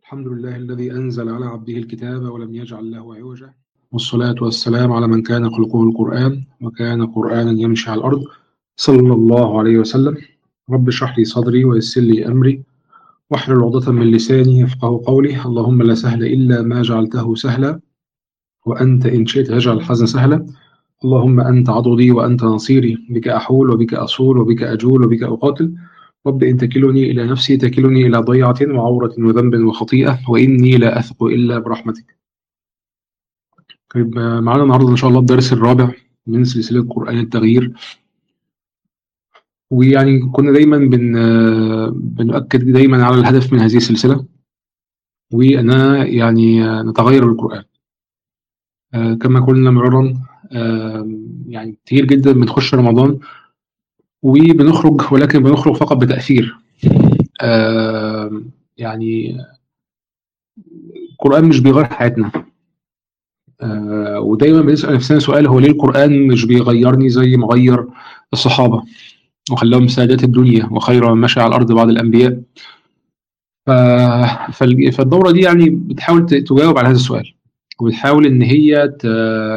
الحمد لله الذي أنزل على عبده الكتاب ولم يجعل له عوجا والصلاة والسلام على من كان خلقه القرآن وكان قرآنا يمشي على الأرض صلى الله عليه وسلم رب اشرح لي صدري ويسر لي أمري واحلل عقدة من لساني يفقه قولي اللهم لا سهل إلا ما جعلته سهلا وأنت إن شئت اجعل الحزن سهلا اللهم أنت عضدي وأنت نصيري بك أحول وبك أصول وبك أجول وبك أقاتل رب إن تكلني إلى نفسي تكلني إلى ضيعة وعورة وذنب وخطيئة وإني لا أثق إلا برحمتك طيب معانا النهاردة إن شاء الله الدرس الرابع من سلسلة قرآن التغيير ويعني كنا دايما بن بنؤكد دايما على الهدف من هذه السلسلة وأننا يعني نتغير بالقرآن كما قلنا مرارا يعني كتير جدا بنخش رمضان وبنخرج ولكن بنخرج فقط بتأثير يعني القرآن مش بيغير حياتنا ودايما بنسأل نفسنا سؤال هو ليه القرآن مش بيغيرني زي ما غير الصحابة وخلاهم سادات الدنيا وخير من مشى على الأرض بعد الأنبياء فالدورة دي يعني بتحاول تجاوب على هذا السؤال وبتحاول إن هي ت...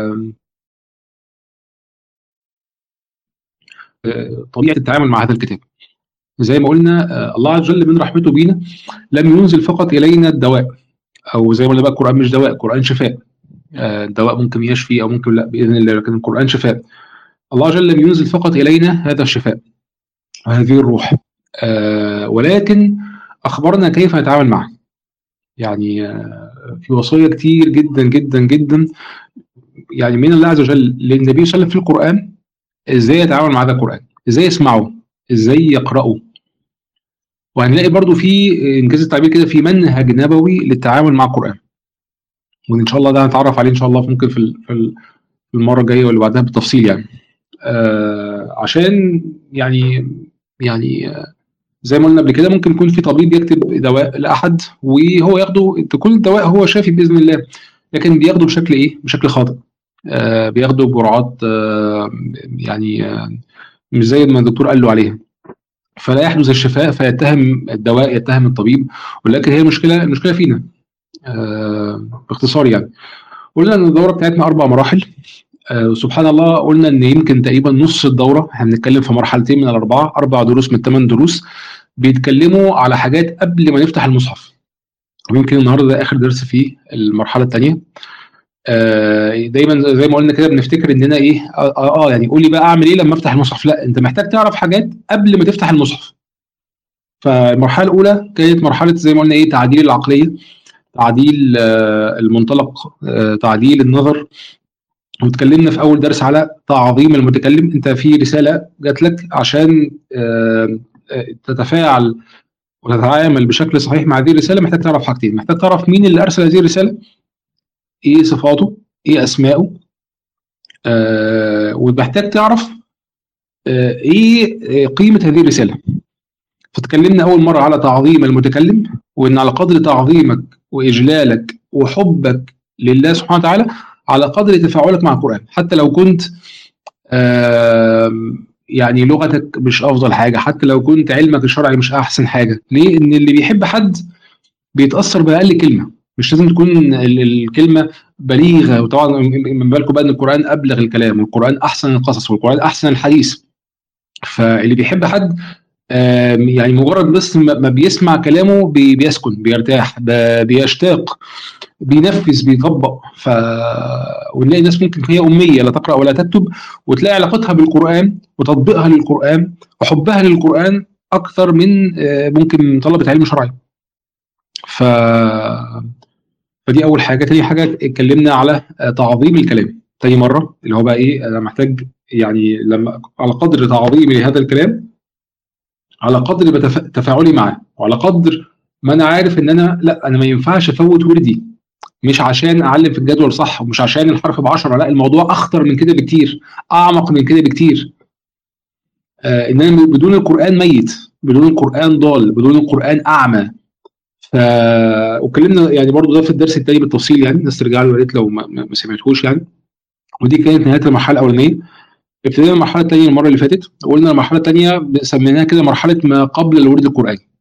طبيعه التعامل مع هذا الكتاب زي ما قلنا الله عز وجل من رحمته بينا لم ينزل فقط الينا الدواء او زي ما قلنا بقى القران مش دواء القران شفاء الدواء ممكن يشفي او ممكن لا باذن الله لكن القران شفاء الله عز وجل لم ينزل فقط الينا هذا الشفاء وهذه الروح ولكن اخبرنا كيف نتعامل معه يعني في وصايا كتير جدا جدا جدا يعني من الله عز وجل للنبي صلى الله عليه وسلم في القران ازاي يتعامل مع هذا القران ازاي يسمعه ازاي يقراه وهنلاقي برضو في انجاز التعبير كده في منهج نبوي للتعامل مع القران وان شاء الله ده هنتعرف عليه ان شاء الله ممكن في في المره الجايه واللي بعدها بالتفصيل يعني آه عشان يعني يعني آه زي ما قلنا قبل كده ممكن يكون في طبيب يكتب دواء لاحد وهو ياخده تكون الدواء هو شافي باذن الله لكن بياخده بشكل ايه؟ بشكل خاطئ آه بياخدوا جرعات آه يعني آه مش زي ما الدكتور قال له عليها فلا يحدث الشفاء فيتهم الدواء يتهم الطبيب ولكن هي المشكله المشكله فينا باختصار يعني قلنا ان الدوره بتاعتنا اربع مراحل سبحان الله قلنا ان يمكن تقريبا نص الدوره احنا بنتكلم في مرحلتين من الاربعه اربع دروس من ثمان دروس بيتكلموا على حاجات قبل ما نفتح المصحف ويمكن النهارده ده اخر درس في المرحله الثانيه دايما زي ما قلنا كده بنفتكر اننا ايه اه, آه يعني قول لي بقى اعمل ايه لما افتح المصحف لا انت محتاج تعرف حاجات قبل ما تفتح المصحف فالمرحله الاولى كانت مرحله زي ما قلنا ايه تعديل العقليه تعديل آه المنطلق آه تعديل النظر واتكلمنا في اول درس على تعظيم المتكلم انت في رساله جات لك عشان آه تتفاعل وتتعامل بشكل صحيح مع هذه الرساله محتاج تعرف حاجتين محتاج تعرف مين اللي ارسل هذه الرساله ايه صفاته ايه اسماءه آه ومحتاج تعرف آه ايه قيمه هذه الرساله فتكلمنا اول مره على تعظيم المتكلم وان على قدر تعظيمك واجلالك وحبك لله سبحانه وتعالى على قدر تفاعلك مع القران حتى لو كنت آه يعني لغتك مش افضل حاجه حتى لو كنت علمك الشرعي مش احسن حاجه ليه ان اللي بيحب حد بيتاثر باقل كلمه مش لازم تكون الكلمه بليغه وطبعا من بالكم بقى ان القران ابلغ الكلام والقران احسن القصص والقران احسن الحديث فاللي بيحب حد يعني مجرد بس ما بيسمع كلامه بيسكن بيرتاح بيشتاق بينفذ بيطبق ف ونلاقي ناس ممكن هي اميه لا تقرا ولا تكتب وتلاقي علاقتها بالقران وتطبيقها للقران وحبها للقران اكثر من ممكن طلبه علم شرعي ف فدي اول حاجه تاني حاجه اتكلمنا على تعظيم الكلام تاني مره اللي هو بقى ايه انا محتاج يعني لما على قدر تعظيمي لهذا الكلام على قدر بتف... تفاعلي معاه وعلى قدر ما انا عارف ان انا لا انا ما ينفعش افوت وردي مش عشان اعلم في الجدول صح ومش عشان الحرف ب 10 لا الموضوع اخطر من كده بكتير اعمق من كده بكتير آه ان انا بدون القران ميت بدون القران ضال بدون القران اعمى ف واتكلمنا يعني برضو ده في الدرس الثاني بالتفصيل يعني الناس ترجع له يا ريت لو ما, ما سمعتهوش يعني ودي كانت نهايه المرحله الاولانيه ابتدينا المرحله الثانيه المره اللي فاتت وقلنا المرحله الثانيه سميناها كده مرحله ما قبل الورد القراني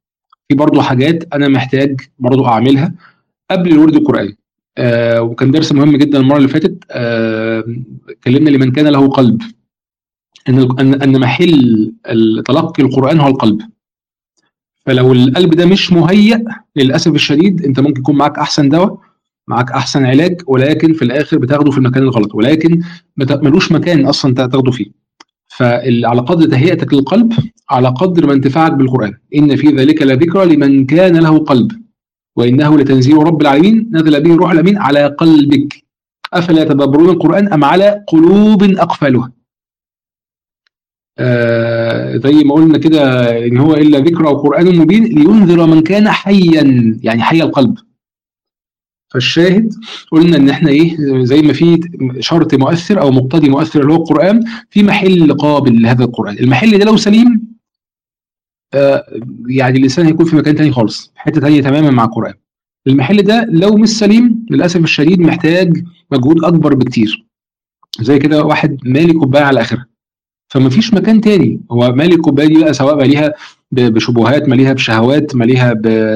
في برضه حاجات انا محتاج برضه اعملها قبل الورد القراني آه وكان درس مهم جدا المره اللي فاتت آه اتكلمنا لمن كان له قلب ان ان ان محل تلقي القران هو القلب فلو القلب ده مش مهيأ للاسف الشديد انت ممكن يكون معاك احسن دواء معاك احسن علاج ولكن في الاخر بتاخده في المكان الغلط ولكن ملوش مكان اصلا تاخده فيه فعلى قدر تهيئتك للقلب على قدر ما انتفاعك بالقران ان في ذلك لذكرى لمن كان له قلب وانه لتنزيل رب العالمين نزل به روح الامين على قلبك افلا يتدبرون القران ام على قلوب اقفالها آه زي ما قلنا كده ان هو الا ذكرى وقران مبين لينذر من كان حيا يعني حي القلب فالشاهد قلنا ان احنا ايه زي ما في شرط مؤثر او مقتضي مؤثر اللي هو القران في محل قابل لهذا القران المحل ده لو سليم آه يعني الانسان هيكون في مكان تاني خالص حته تانيه تماما مع القران المحل ده لو مش سليم للاسف الشديد محتاج مجهود اكبر بكتير زي كده واحد مالي كوبايه على اخرها فما فيش مكان تاني هو مالي الكوبايه دي بقى سواء ماليها بشبهات ماليها بشهوات ماليها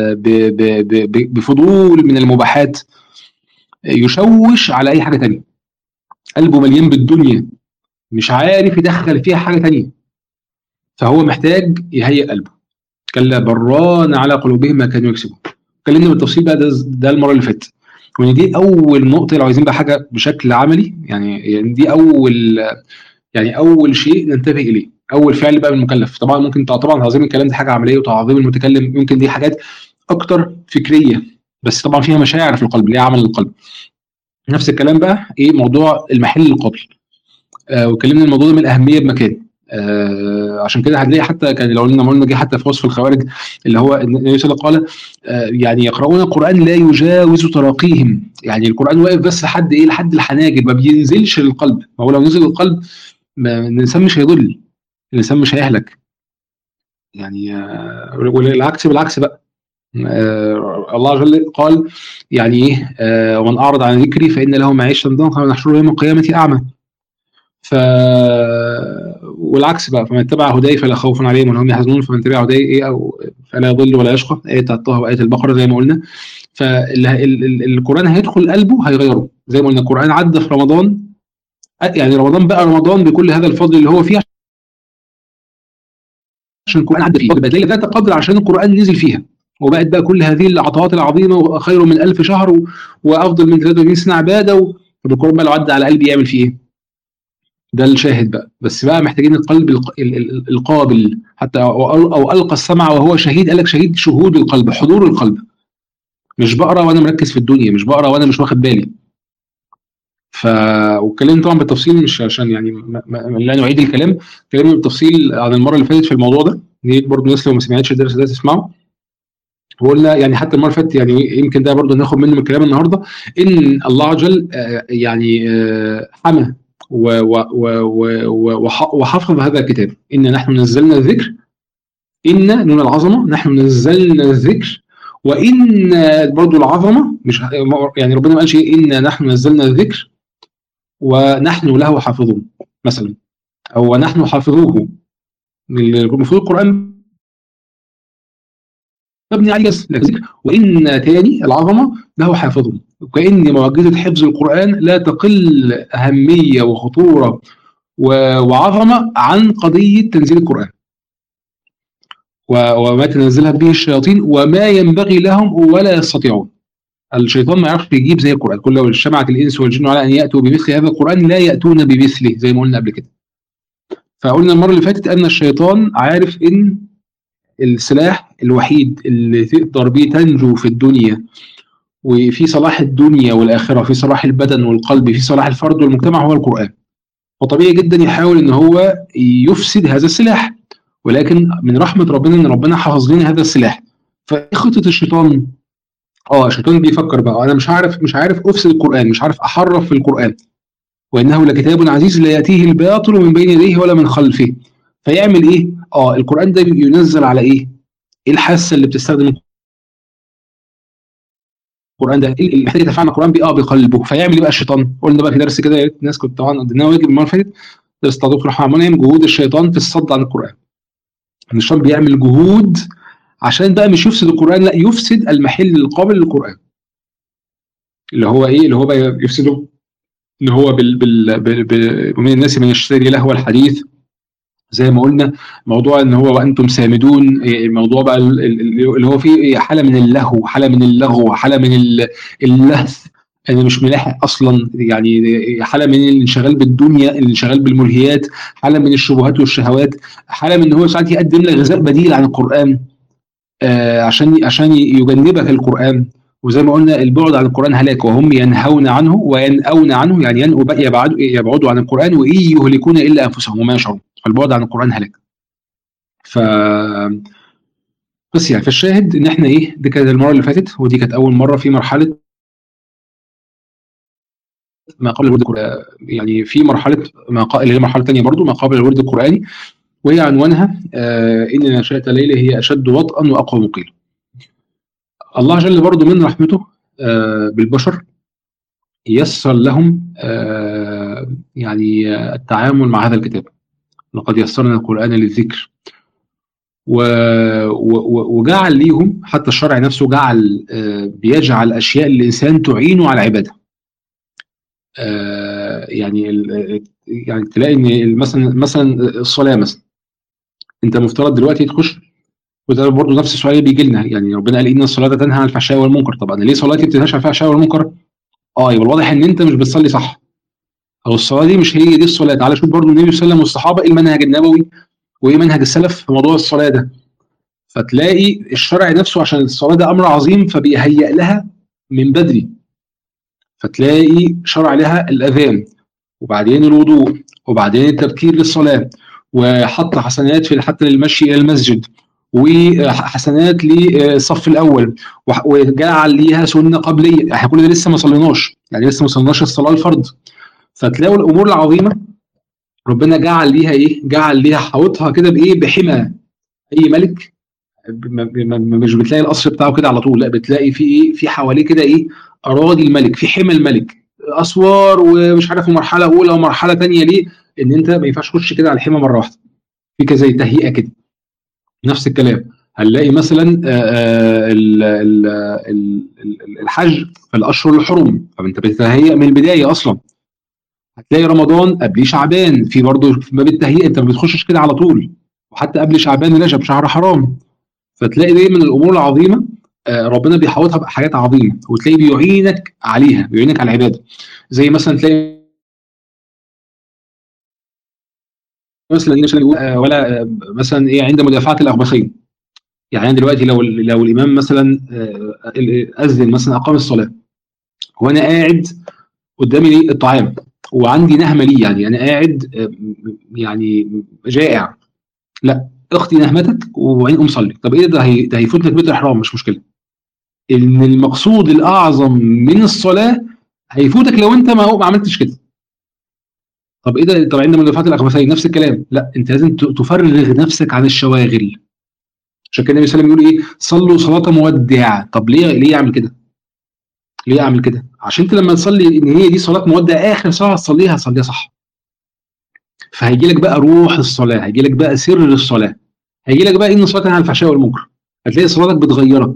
بفضول من المباحات يشوش على اي حاجه تانية قلبه مليان بالدنيا مش عارف يدخل فيها حاجه تانية فهو محتاج يهيئ قلبه كلا بران على قلوبهم ما كانوا يكسبون اتكلمنا بالتفصيل بقى ده, ده المره اللي فاتت وان دي اول نقطه لو عايزين بقى حاجه بشكل عملي يعني يعني دي اول يعني اول شيء ننتبه اليه اول فعل بقى من المكلف طبعا ممكن طبعا تعظيم الكلام دي حاجه عمليه وتعظيم المتكلم يمكن دي حاجات اكتر فكريه بس طبعا فيها مشاعر في القلب ليها عمل للقلب نفس الكلام بقى ايه موضوع المحل القابل آه وكلمنا الموضوع ده من الاهميه بمكان آه عشان كده هتلاقي حتى كان لو قلنا قلنا جه حتى في وصف الخوارج اللي هو النبي صلى الله عليه وسلم قال آه يعني يقرؤون القران لا يجاوز تراقيهم يعني القران واقف بس لحد ايه لحد الحناجر ما بينزلش للقلب ما هو لو نزل للقلب الانسان مش هيضل الانسان مش هيهلك يعني آه والعكس بالعكس بقى آه الله عز وجل قال يعني ايه آه ومن اعرض عن ذكري فان له معيشه ضنكا ونحشره يوم القيامه اعمى ف والعكس بقى فمن اتبع هداي فلا خوف عليهم ولا هم يحزنون فمن تبع هداي ايه او فلا يضل ولا يشقى ايه الطه وايه البقره زي ما قلنا فالقران هيدخل قلبه هيغيره زي ما قلنا القران عدى في رمضان يعني رمضان بقى رمضان بكل هذا الفضل اللي هو فيه عشان القران عدى فيه بتلاقي ذات قدر عشان القران نزل فيها وبقت بقى كل هذه العطاءات العظيمه وخير من ألف شهر و... وافضل من 33 سنه عباده و... القران بقى لو عدى على قلبي يعمل فيه ايه؟ ده الشاهد بقى بس بقى محتاجين القلب الق... القابل حتى او, أو القى السمع وهو شهيد قال لك شهيد شهود القلب حضور القلب مش بقرا وانا مركز في الدنيا مش بقرا وانا مش واخد بالي ف واتكلمنا طبعا بالتفصيل مش عشان يعني ما... ما... لا نعيد الكلام اتكلمنا بالتفصيل عن المره اللي فاتت في الموضوع ده دي برضه الناس لو ما سمعتش الدرس ده تسمعه وقلنا يعني حتى المره اللي فاتت يعني يمكن ده برضه ناخد منه من الكلام النهارده ان الله عز وجل يعني حمى وحفظ هذا الكتاب ان نحن نزلنا الذكر ان نون العظمه نحن نزلنا الذكر وان برضه العظمه مش يعني ربنا ما قالش ان نحن نزلنا الذكر ونحن له حافظون مثلا او ونحن حافظوه المفروض القران مبني على الجسم وان تاني العظمه له حافظ وكان معجزه حفظ القران لا تقل اهميه وخطوره وعظمه عن قضيه تنزيل القران وما تنزلها به الشياطين وما ينبغي لهم ولا يستطيعون الشيطان ما يعرفش يجيب زي القران كل لو اجتمعت الانس والجن على ان ياتوا بمثل هذا القران لا ياتون بمثله زي ما قلنا قبل كده فقلنا المره اللي فاتت ان الشيطان عارف ان السلاح الوحيد اللي تقدر بيه تنجو في الدنيا وفي صلاح الدنيا والاخره في صلاح البدن والقلب في صلاح الفرد والمجتمع هو القران فطبيعي جدا يحاول ان هو يفسد هذا السلاح ولكن من رحمه ربنا ان ربنا حافظ لنا هذا السلاح فخطه الشيطان اه الشيطان بيفكر بقى انا مش عارف مش عارف افسد القران مش عارف احرف في القران وانه لكتاب عزيز لا ياتيه الباطل من بين يديه ولا من خلفه فيعمل ايه اه القران ده ينزل على ايه ايه الحاسه اللي بتستخدم القران ده ايه اللي محتاج يتفاعل مع القران بيه اه بقلبه فيعمل ايه بقى الشيطان قلنا بقى في درس كده يا ريت الناس كنت طبعا قدمناه واجب المره اللي فاتت درس تعطيق الرحمن يعمل جهود الشيطان في الصد عن القران ان الشيطان بيعمل جهود عشان بقى مش يفسد القران لا يفسد المحل القابل للقران اللي هو ايه اللي هو بقى يفسده ان هو بال بال بال بال ومن الناس من يشتري لهو الحديث زي ما قلنا موضوع ان هو وانتم سامدون الموضوع بقى اللي هو فيه حاله من اللهو حاله من اللغو حاله من اللهث انا مش ملاحق اصلا يعني حاله من الانشغال بالدنيا الانشغال بالملهيات حاله من الشبهات والشهوات حاله من ان هو ساعات يقدم لك غذاء بديل عن القران آه عشان عشان يجنبك القران وزي ما قلنا البعد عن القران هلاك وهم ينهون عنه وينأون عنه يعني ينأوا يبعدوا يبعدوا عن القران وإن يهلكون الا انفسهم وما يشعرون فالبعد عن القران هلاك ف بس يعني فالشاهد ان احنا ايه دي كانت المره اللي فاتت ودي كانت اول مره في مرحله ما قبل الورد القرآني يعني في مرحله ما قبل اللي هي مرحله ثانيه برضو ما قبل الورد القراني وهي عنوانها آه ان نشأة ليلة هي اشد وطئا واقوى مقيل الله جل برضو من رحمته آه بالبشر يسر لهم آه يعني التعامل مع هذا الكتاب لقد يسرنا القرآن للذكر و... و... وجعل ليهم حتى الشرع نفسه جعل بيجعل اشياء الانسان تعينه على العباده يعني ال... يعني تلاقي ان مثلا مثلا الصلاه مثلا انت مفترض دلوقتي تخش وده برضه نفس السؤال بيجي لنا يعني ربنا قال ان الصلاه تنهى عن الفحشاء والمنكر طب انا ليه صلاتي بتنهاش عن الفحشاء والمنكر؟ اه يبقى الواضح ان انت مش بتصلي صح او الصلاه دي مش هي دي الصلاه تعالى شوف برضه النبي صلى الله عليه وسلم والصحابه ايه المنهج النبوي وايه منهج السلف في موضوع الصلاه ده فتلاقي الشرع نفسه عشان الصلاه ده امر عظيم فبيهيئ لها من بدري فتلاقي شرع لها الاذان وبعدين الوضوء وبعدين التبكير للصلاه وحط حسنات في حتى للمشي الى المسجد وحسنات للصف الاول وجعل ليها سنه قبليه احنا كل ده لسه ما صليناش يعني لسه ما صليناش الصلاه الفرض فتلاقوا الامور العظيمه ربنا جعل ليها ايه؟ جعل ليها حوطها كده بايه؟ بحمى اي ملك مش بتلاقي القصر بتاعه كده على طول لا بتلاقي في ايه؟ في حواليه كده ايه؟ اراضي الملك في حمى الملك اسوار ومش عارف مرحله اولى ومرحله ثانيه ليه؟ ان انت ما ينفعش تخش كده على الحمى مره واحده في كذا زي تهيئه كده نفس الكلام هنلاقي مثلا الحج في الاشهر الحرم فانت بتتهيأ من البدايه اصلا هتلاقي رمضان قبل شعبان في برضه في باب التهيئه انت ما بتخشش كده على طول وحتى قبل شعبان رجب شهر حرام فتلاقي دايما الامور العظيمه ربنا بيحوطها بحاجات عظيمه وتلاقي بيعينك عليها بيعينك على العباده زي مثلا تلاقي مثلا ولا مثلا ايه عند مدافعه الاخبثين يعني انا دلوقتي لو لو الامام مثلا اذن مثلا اقام الصلاه وانا قاعد قدامي الطعام وعندي نهمه ليه يعني انا قاعد يعني جائع لا اختي نهمتك وبعدين قوم صلي طب ايه ده هي ده هيفوت لك بيت الاحرام مش مشكله ان المقصود الاعظم من الصلاه هيفوتك لو انت ما, ما عملتش كده طب ايه ده طب عند مدافعات الاخبثين نفس الكلام لا انت لازم تفرغ نفسك عن الشواغل عشان كده النبي صلى الله عليه وسلم يقول ايه صلوا صلاه مودع طب ليه ليه اعمل كده ليه اعمل كده عشان انت لما تصلي ان هي دي صلاه مودع اخر صلاه تصليها تصليها صح فهيجي لك بقى روح الصلاه هيجي لك بقى سر الصلاه هيجي لك بقى ان الصلاه عن الفحشاء والمنكر هتلاقي صلاتك بتغيرك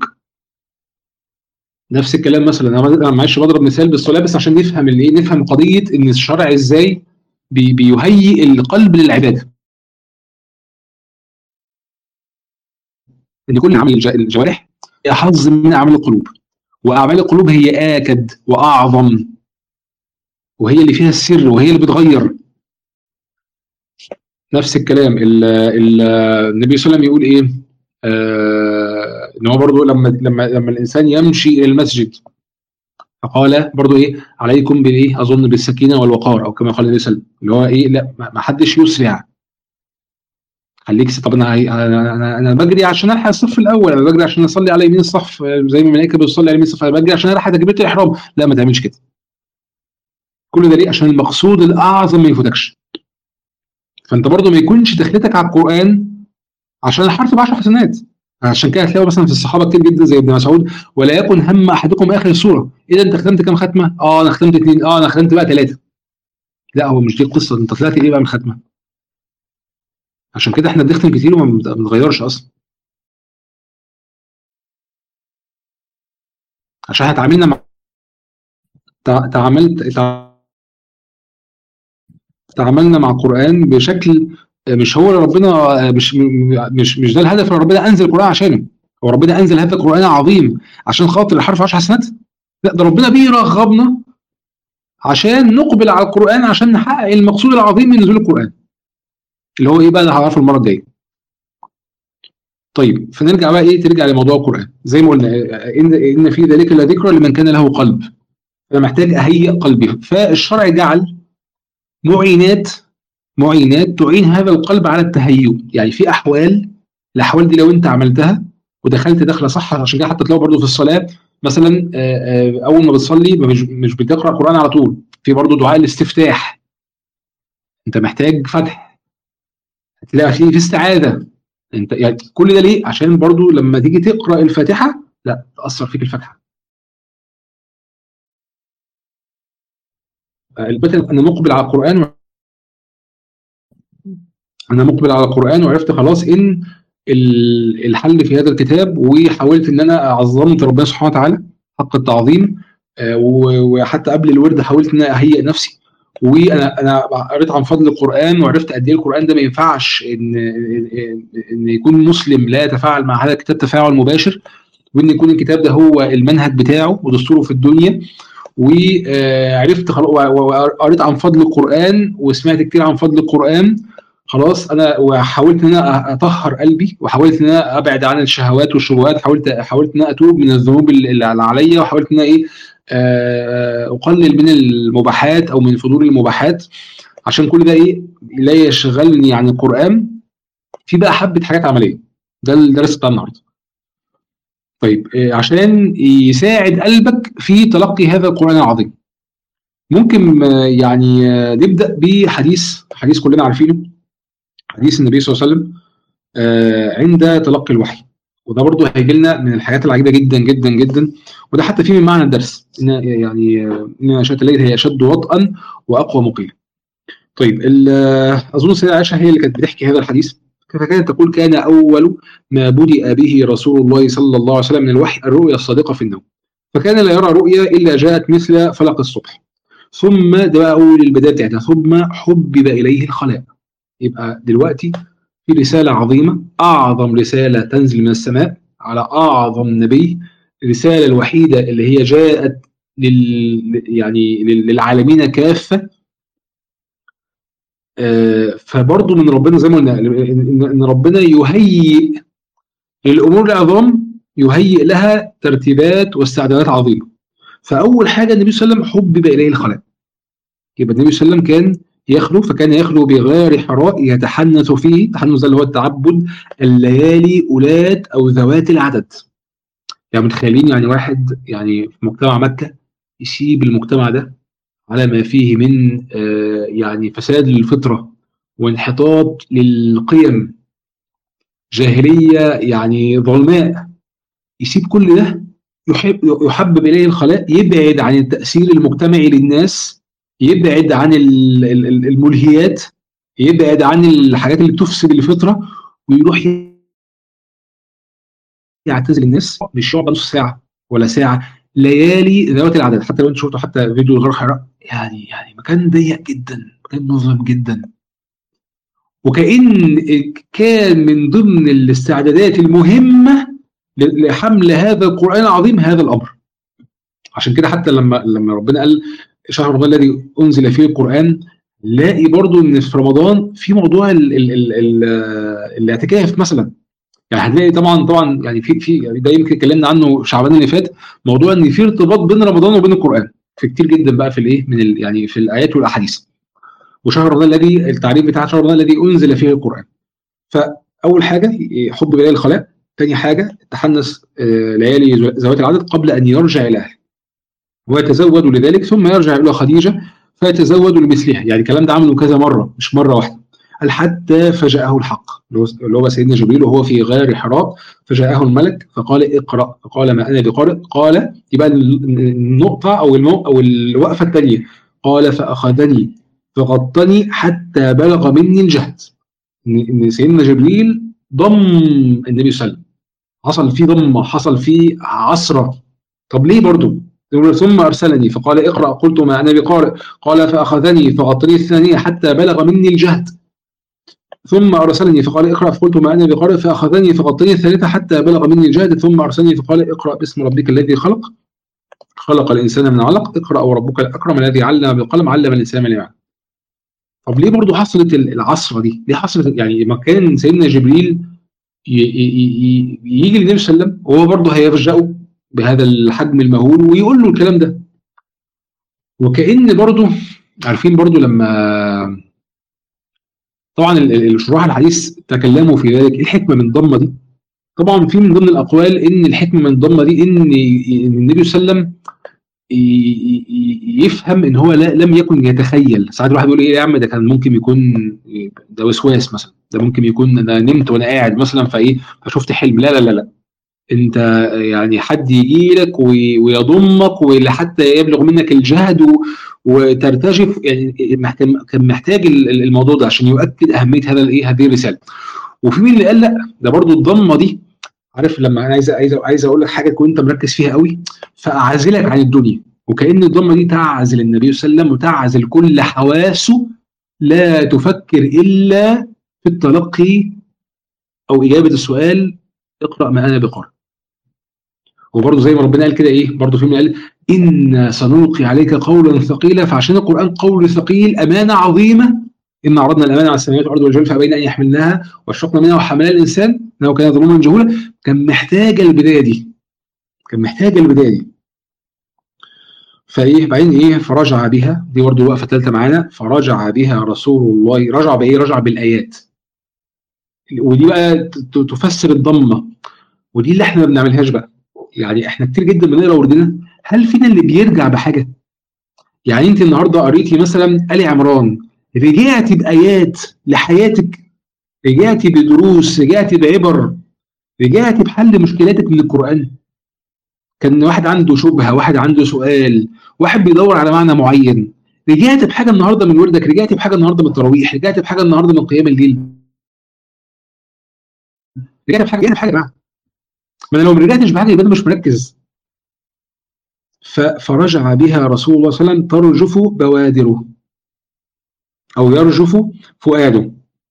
نفس الكلام مثلا انا معلش بضرب مثال بالصلاه بس عشان نفهم الايه نفهم قضيه ان الشرع ازاي بي بيهيئ القلب للعباده ان كل عمل الجوارح هي حظ من اعمال القلوب واعمال القلوب هي اكد واعظم وهي اللي فيها السر وهي اللي بتغير نفس الكلام ال ال النبي صلى الله عليه وسلم يقول ايه آه ان هو برضه لما لما لما الانسان يمشي الى المسجد فقال برضه ايه عليكم بالايه اظن بالسكينه والوقار او كما قال النبي صلى الله عليه وسلم اللي هو ايه لا ما حدش يسرع خليك طب انا انا انا, أنا بجري عشان الحق الصف الاول انا بجري عشان اصلي على يمين الصف زي ما الملائكه بتصلي على يمين الصف انا بجري عشان الحق تكبيره الاحرام لا ما تعملش كده كل ده ليه عشان المقصود الاعظم ما يفوتكش فانت برضه ما يكونش دخلتك على القران عشان الحرف ب 10 حسنات عشان كده هتلاقوا مثلا في الصحابه كتير جدا زي ابن مسعود ولا يكن هم احدكم اخر السوره اذا انت ختمت كام ختمه؟ اه انا ختمت اثنين اه انا ختمت بقى ثلاثه لا هو مش دي القصه انت طلعت ايه بقى من الختمه؟ عشان كده احنا بنختم كتير وما بنتغيرش اصلا عشان احنا اتعاملنا مع تع- تعاملت تع- تعاملنا مع القرآن بشكل مش هو اللي ربنا مش مش مش ده الهدف اللي ربنا انزل القرآن عشانه هو ربنا انزل هذا القرآن عظيم عشان خاطر الحرف 10 حسنات لا ده ربنا بيرغبنا عشان نقبل على القرآن عشان نحقق المقصود العظيم من نزول القرآن اللي هو ايه بقى ده هنعرفه المرة الجاية طيب فنرجع بقى ايه ترجع لموضوع القرآن زي ما قلنا ان ان في ذلك لذكرى لمن كان له قلب انا محتاج اهيئ قلبي فالشرع جعل معينات معينات تعين هذا القلب على التهيؤ يعني في احوال الاحوال دي لو انت عملتها ودخلت دخله صح عشان كده حتى تلاقوا برضو في الصلاه مثلا آه، آه، اول ما بتصلي مش مش بتقرا القران على طول في برضو دعاء الاستفتاح انت محتاج فتح هتلاقي في في استعاذه انت يعني كل ده ليه عشان برضو لما تيجي تقرا الفاتحه لا تاثر فيك الفاتحه آه، البتة انا مقبل على القران انا مقبل على القران وعرفت خلاص ان ال- الحل في هذا الكتاب وحاولت ان انا عظمت ربنا سبحانه وتعالى حق التعظيم آه، و- وحتى قبل الورد حاولت ان انا اهيئ نفسي وانا انا قريت عن فضل القران وعرفت قد ايه القران ده ما ينفعش ان ان إن يكون مسلم لا يتفاعل مع هذا الكتاب تفاعل مباشر وان يكون الكتاب ده هو المنهج بتاعه ودستوره في الدنيا وعرفت خلاص وقريت عن فضل القران وسمعت كتير عن فضل القران خلاص انا وحاولت ان انا اطهر قلبي وحاولت ان انا ابعد عن الشهوات والشبهات حاولت حاولت ان انا اتوب من الذنوب اللي عليا وحاولت ان انا ايه آه، اقلل من المباحات او من فضول المباحات عشان كل ده ايه لا يشغلني عن القران في بقى حبه حاجات عمليه ده الدرس بتاع النهارده طيب آه، عشان يساعد قلبك في تلقي هذا القران العظيم ممكن آه، يعني آه، نبدا بحديث حديث كلنا عارفينه حديث النبي صلى الله عليه وسلم آه، عند تلقي الوحي وده برضه هيجي لنا من الحاجات العجيبه جدا جدا جدا وده حتى فيه من معنى الدرس إن يعني آه، ان نشأة الليل هي اشد وطئا واقوى مقيلا. طيب ال- آه، اظن السيده عائشه هي اللي كانت بتحكي هذا الحديث فكانت تقول كان اول ما بدأ به رسول الله صلى الله عليه وسلم من الوحي الرؤيا الصادقه في النوم. فكان لا يرى رؤيا الا جاءت مثل فلق الصبح. ثم ده بقى اول البدايه بتاعتها ثم حبب اليه الخلاء. يبقى دلوقتي في رسالة عظيمة أعظم رسالة تنزل من السماء على أعظم نبي الرسالة الوحيدة اللي هي جاءت لل يعني لل- للعالمين كافة آه، فبرضه من ربنا زي ما قلنا إن إن ربنا يهيئ للأمور العظام يهيئ لها ترتيبات واستعدادات عظيمة فأول حاجة النبي صلى الله عليه وسلم حبب إليه الخلاء يبقى النبي صلى الله عليه وسلم كان يخلو فكان يخلو بغار حراء يتحنث فيه التحنث ده اللي هو التعبد الليالي أولات أو ذوات العدد يعني متخيلين يعني واحد يعني في مجتمع مكة يسيب المجتمع ده على ما فيه من آه، يعني فساد للفطرة وانحطاط للقيم جاهلية يعني ظلماء يسيب كل ده يحب يحبب إليه الخلاء يبعد عن التأثير المجتمعي للناس يبعد عن ال- ال- ال- الملهيات يبعد عن الحاجات اللي بتفسد الفطرة ويروح يعتزل الناس مش يقعد نص ساعة ولا ساعة ليالي ذوات العدد حتى لو انت شفتوا حتى فيديو غير حراء يعني يعني مكان ضيق جدا مكان مظلم جدا وكأن كان من ضمن الاستعدادات المهمة ل- لحمل هذا القرآن العظيم هذا الأمر عشان كده حتى لما لما ربنا قال شهر رمضان الذي أنزل فيه القرآن لاقي برضو ان في رمضان في موضوع ال ال ال ال الاعتكاف مثلا يعني هتلاقي طبعا طبعا يعني في في يعني ده يمكن اتكلمنا عنه شعبان اللي فات موضوع ان في ارتباط بين رمضان وبين القران في كتير جدا بقى في الايه من ال يعني في الايات والاحاديث وشهر رمضان الذي التعريف بتاع شهر رمضان الذي انزل فيه القران فاول حاجه حب ليالي الخلاء ثاني حاجه تحنث آه، ليالي ذوات العدد قبل ان يرجع الى اهله ويتزود لذلك ثم يرجع الى خديجه فيتزود لمثلها يعني الكلام ده عمله كذا مره مش مره واحده قال حتى فجاءه الحق اللي هو- اللي هو سيدنا جبريل وهو في غار حراء فجاءه الملك فقال اقرا فقال ما انا بقارئ قال يبقى النقطه او المو او الوقفه الثانيه قال فاخذني فغطني حتى بلغ مني الجهد ان إن سيدنا جبريل ضم النبي صلى الله عليه وسلم حصل فيه ضمه حصل فيه عصره طب ليه برضو ثم أرسلني فقال اقرأ قلت ما أنا بقارئ قال فأخذني فغطني الثانية حتى بلغ مني الجهد ثم أرسلني فقال اقرأ فقلت ما أنا بقارئ فأخذني فغطني الثالثة حتى بلغ مني الجهد ثم أرسلني فقال اقرأ باسم ربك الذي خلق خلق الإنسان من علق اقرأ وربك الأكرم الذي علم بالقلم علم الإنسان ما لم طب ليه برضو حصلت العصرة دي؟ ليه حصلت يعني ما كان سيدنا جبريل يجي للنبي صلى الله عليه وسلم وهو برضه هيفجأه بهذا الحجم المهول ويقول له الكلام ده وكأن برضه عارفين برضه لما طبعا الشراح الحديث تكلموا في ذلك ايه الحكمه من الضمه دي؟ طبعا في من ضمن الاقوال ان الحكمه من الضمه دي ان النبي صلى الله عليه وسلم يفهم ان هو لا لم يكن يتخيل ساعات الواحد يقول ايه يا عم ده كان ممكن يكون ده وسواس مثلا ده ممكن يكون انا نمت وانا قاعد مثلا فايه فشفت حلم لا لا لا لا انت يعني حد يجي لك ويضمك ولحتى يبلغ منك الجهد وترتجف يعني كان محتاج الموضوع ده عشان يؤكد اهميه هذا الايه هذه الرساله وفي مين اللي قال لا ده برضو الضمه دي عارف لما انا عايز عايز عايز اقول لك حاجه كنت مركز فيها قوي فاعزلك عن الدنيا وكان الضمه دي تعزل النبي صلى الله عليه وسلم وتعزل كل حواسه لا تفكر الا في التلقي او اجابه السؤال اقرا ما انا بقرأ وبرضه زي ما ربنا قال كده ايه برضه في قال ان سنلقي عليك قولا ثقيلا فعشان القران قول ثقيل امانه عظيمه ان عرضنا الامانه على السماوات والارض والجبال فابين ان يحملناها واشفقنا منها وحملها الانسان انه كان ظلوما جهولا كان محتاجه البدايه دي كان محتاجه البدايه دي فايه بعدين ايه فرجع بها دي برضه الوقفه الثالثه معانا فرجع بها رسول الله رجع بايه رجع بالايات ودي بقى تفسر الضمه ودي اللي احنا ما بنعملهاش بقى يعني احنا كتير جدا بنقرا وردنا هل فينا اللي بيرجع بحاجه يعني انت النهارده قريتي مثلا ال عمران رجعتي بايات لحياتك رجعتي بدروس رجعتي بعبر رجعتي بحل مشكلاتك من القران كان واحد عنده شبهه واحد عنده سؤال واحد بيدور على معنى معين رجعت بحاجه النهارده من وردك رجعت بحاجه النهارده من التراويح رجعت بحاجه النهارده من قيام الليل رجعت بحاجه رجعت بحاجه بقى ما انا لو ما رجعتش بحاجه يبقى انا مش مركز فرجع بها رسول الله صلى الله عليه وسلم ترجف بوادره او يرجف فؤاده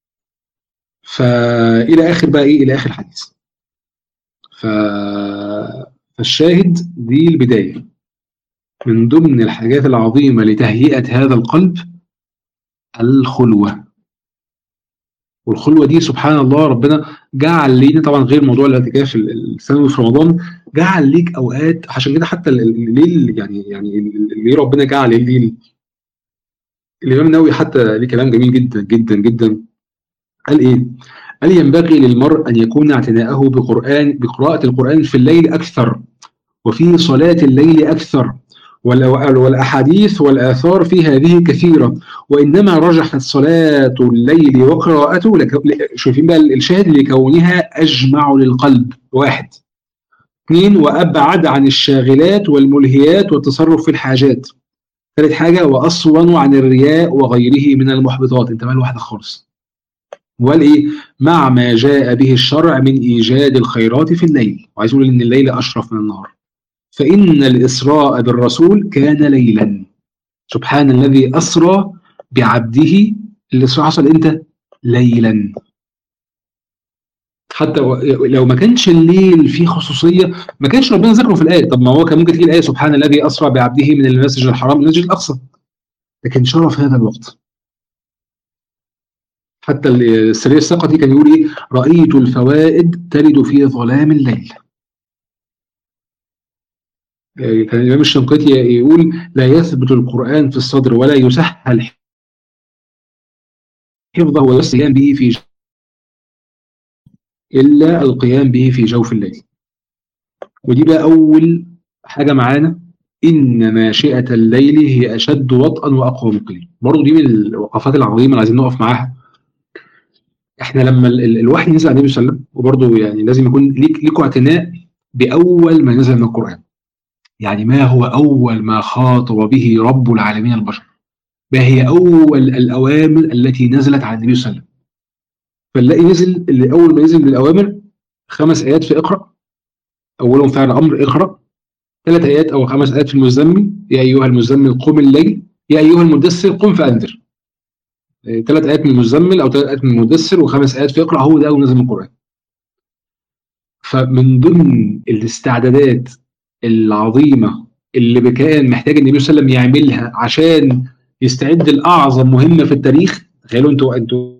فالى اخر بقى ايه الى اخر الحديث ف... فالشاهد دي البدايه من ضمن الحاجات العظيمه لتهيئه هذا القلب الخلوه والخلوه دي سبحان الله ربنا جعل لينا طبعا غير موضوع الاعتكاف السنوي في رمضان جعل ليك اوقات عشان كده حتى الليل يعني يعني اللي ربنا جعل الليل الامام النووي حتى ليه كلام جميل جدا جدا جدا قال ايه؟ قال ينبغي للمرء ان يكون اعتناءه بقران بقراءه القران في الليل اكثر وفي صلاه الليل اكثر والأحاديث والآثار في هذه كثيرة وإنما رجحت صلاة الليل وقراءته شايفين بقى الشاهد لكونها أجمع للقلب واحد اثنين وأبعد عن الشاغلات والملهيات والتصرف في الحاجات ثالث حاجة وأصون عن الرياء وغيره من المحبطات انت مال واحدة خالص والإيه مع ما جاء به الشرع من إيجاد الخيرات في الليل وعايز أقول إن الليل أشرف من النهار فإن الإسراء بالرسول كان ليلا سبحان الذي أسرى بعبده الإسراء حصل إمتى؟ ليلا حتى لو ما كانش الليل فيه خصوصيه ما كانش ربنا ذكره في الايه طب ما هو كان ممكن تيجي الايه سبحان الذي اسرى بعبده من المسجد الحرام الى المسجد الاقصى لكن شرف هذا الوقت حتى السرير السقطي كان يقول ايه رايت الفوائد تلد في ظلام الليل كان الإمام الشنقيطي يقول لا يثبت القرآن في الصدر ولا يسهل حفظه والقيام به في إلا القيام به في جوف الليل ودي بقى أول حاجة معانا إن ناشئة الليل هي أشد وطئا وأقوى مقيم برضه دي من الوقفات العظيمة اللي عايزين نقف معاها احنا لما الوحي نزل على النبي صلى الله عليه وسلم وبرضه يعني لازم يكون ليك ليكوا اعتناء باول ما نزل من القران يعني ما هو أول ما خاطب به رب العالمين البشر ما هي أول الأوامر التي نزلت على النبي صلى الله عليه وسلم فنلاقي نزل اللي أول ما نزل من الأوامر خمس آيات في اقرأ أولهم فعل أمر اقرأ ثلاث ايات او خمس ايات في المزمل يا ايها المزمل قم الليل يا ايها المدثر قم فانذر ثلاث ايات من المزمل او ثلاث ايات من المدثر وخمس ايات في اقرا هو ده اول نزل من القران فمن ضمن الاستعدادات العظيمه اللي كان محتاج النبي صلى الله عليه وسلم يعملها عشان يستعد لاعظم مهمه في التاريخ تخيلوا انتوا انتوا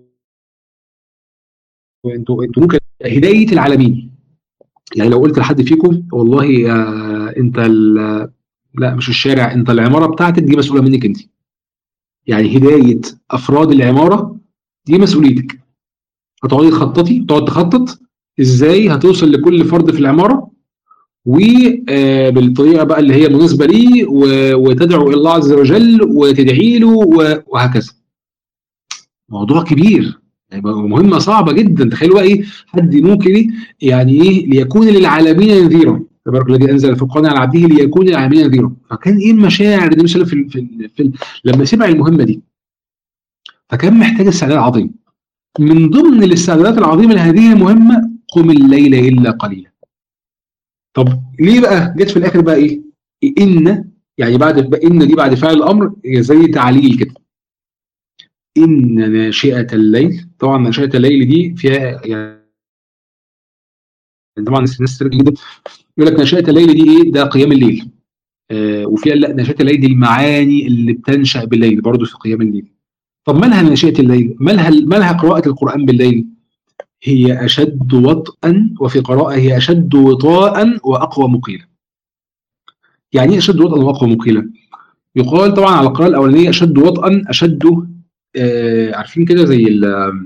انتوا انتوا ممكن هدايه العالمين يعني لو قلت لحد فيكم والله آه انت لا مش الشارع انت العماره بتاعتك دي مسؤوله منك انت يعني هدايه افراد العماره دي مسؤوليتك هتقعدي تخططي تقعد تخطط ازاي هتوصل لكل فرد في العماره وبالطريقه بقى اللي هي مناسبه ليه وتدعو الى الله عز وجل وتدعي له وهكذا موضوع كبير يعني مهمه صعبه جدا تخيلوا بقى ايه حد ممكن يعني ايه ليكون للعالمين نذيرا تبارك الذي انزل الفرقان على عبده ليكون للعالمين نذيرا فكان ايه المشاعر النبي صلى الله عليه وسلم في, في, في لما سمع المهمه دي فكان محتاج استعداد عظيم من ضمن الاستعدادات العظيمه لهذه المهمه قم الليل الا قليلا طب ليه بقى جت في الاخر بقى ايه ان يعني بعد ان دي بعد فعل الامر زي تعليل كده ان ناشئه الليل طبعا ناشئه الليل دي فيها يعني طبعا الناس جدا يقول لك ناشئه الليل دي ايه ده قيام الليل آه وفيها لا ناشئه الليل دي المعاني اللي بتنشا بالليل برضه في قيام الليل طب مالها ناشئه الليل مالها مالها قراءه القران بالليل هي اشد وطئا وفي قراءه هي اشد وطاء واقوى مقيلا يعني ايه اشد وطئا واقوى مقيلا يقال طبعا على القراءه الاولانيه اشد وطئا اشد آه عارفين كده زي ال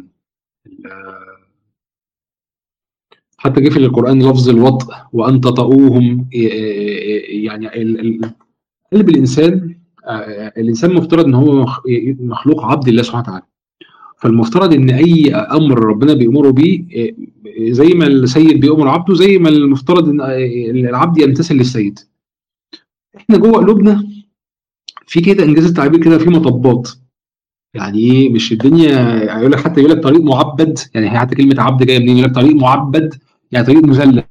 حتى جه في القرآن لفظ الوطء وأن تطؤوهم يعني قلب الإنسان الإنسان مفترض إن هو مخلوق عبد الله سبحانه وتعالى فالمفترض إن أي أمر ربنا بيأمره بيه زي ما السيد بيأمر عبده زي ما المفترض إن العبد يمتثل للسيد إحنا جوه قلوبنا في كده إنجاز التعبير كده في مطبات يعني ايه مش الدنيا يقول لك حتى يقول لك طريق معبد يعني حتى كلمه عبد جايه منين يقول لك طريق معبد يعني طريق مذلل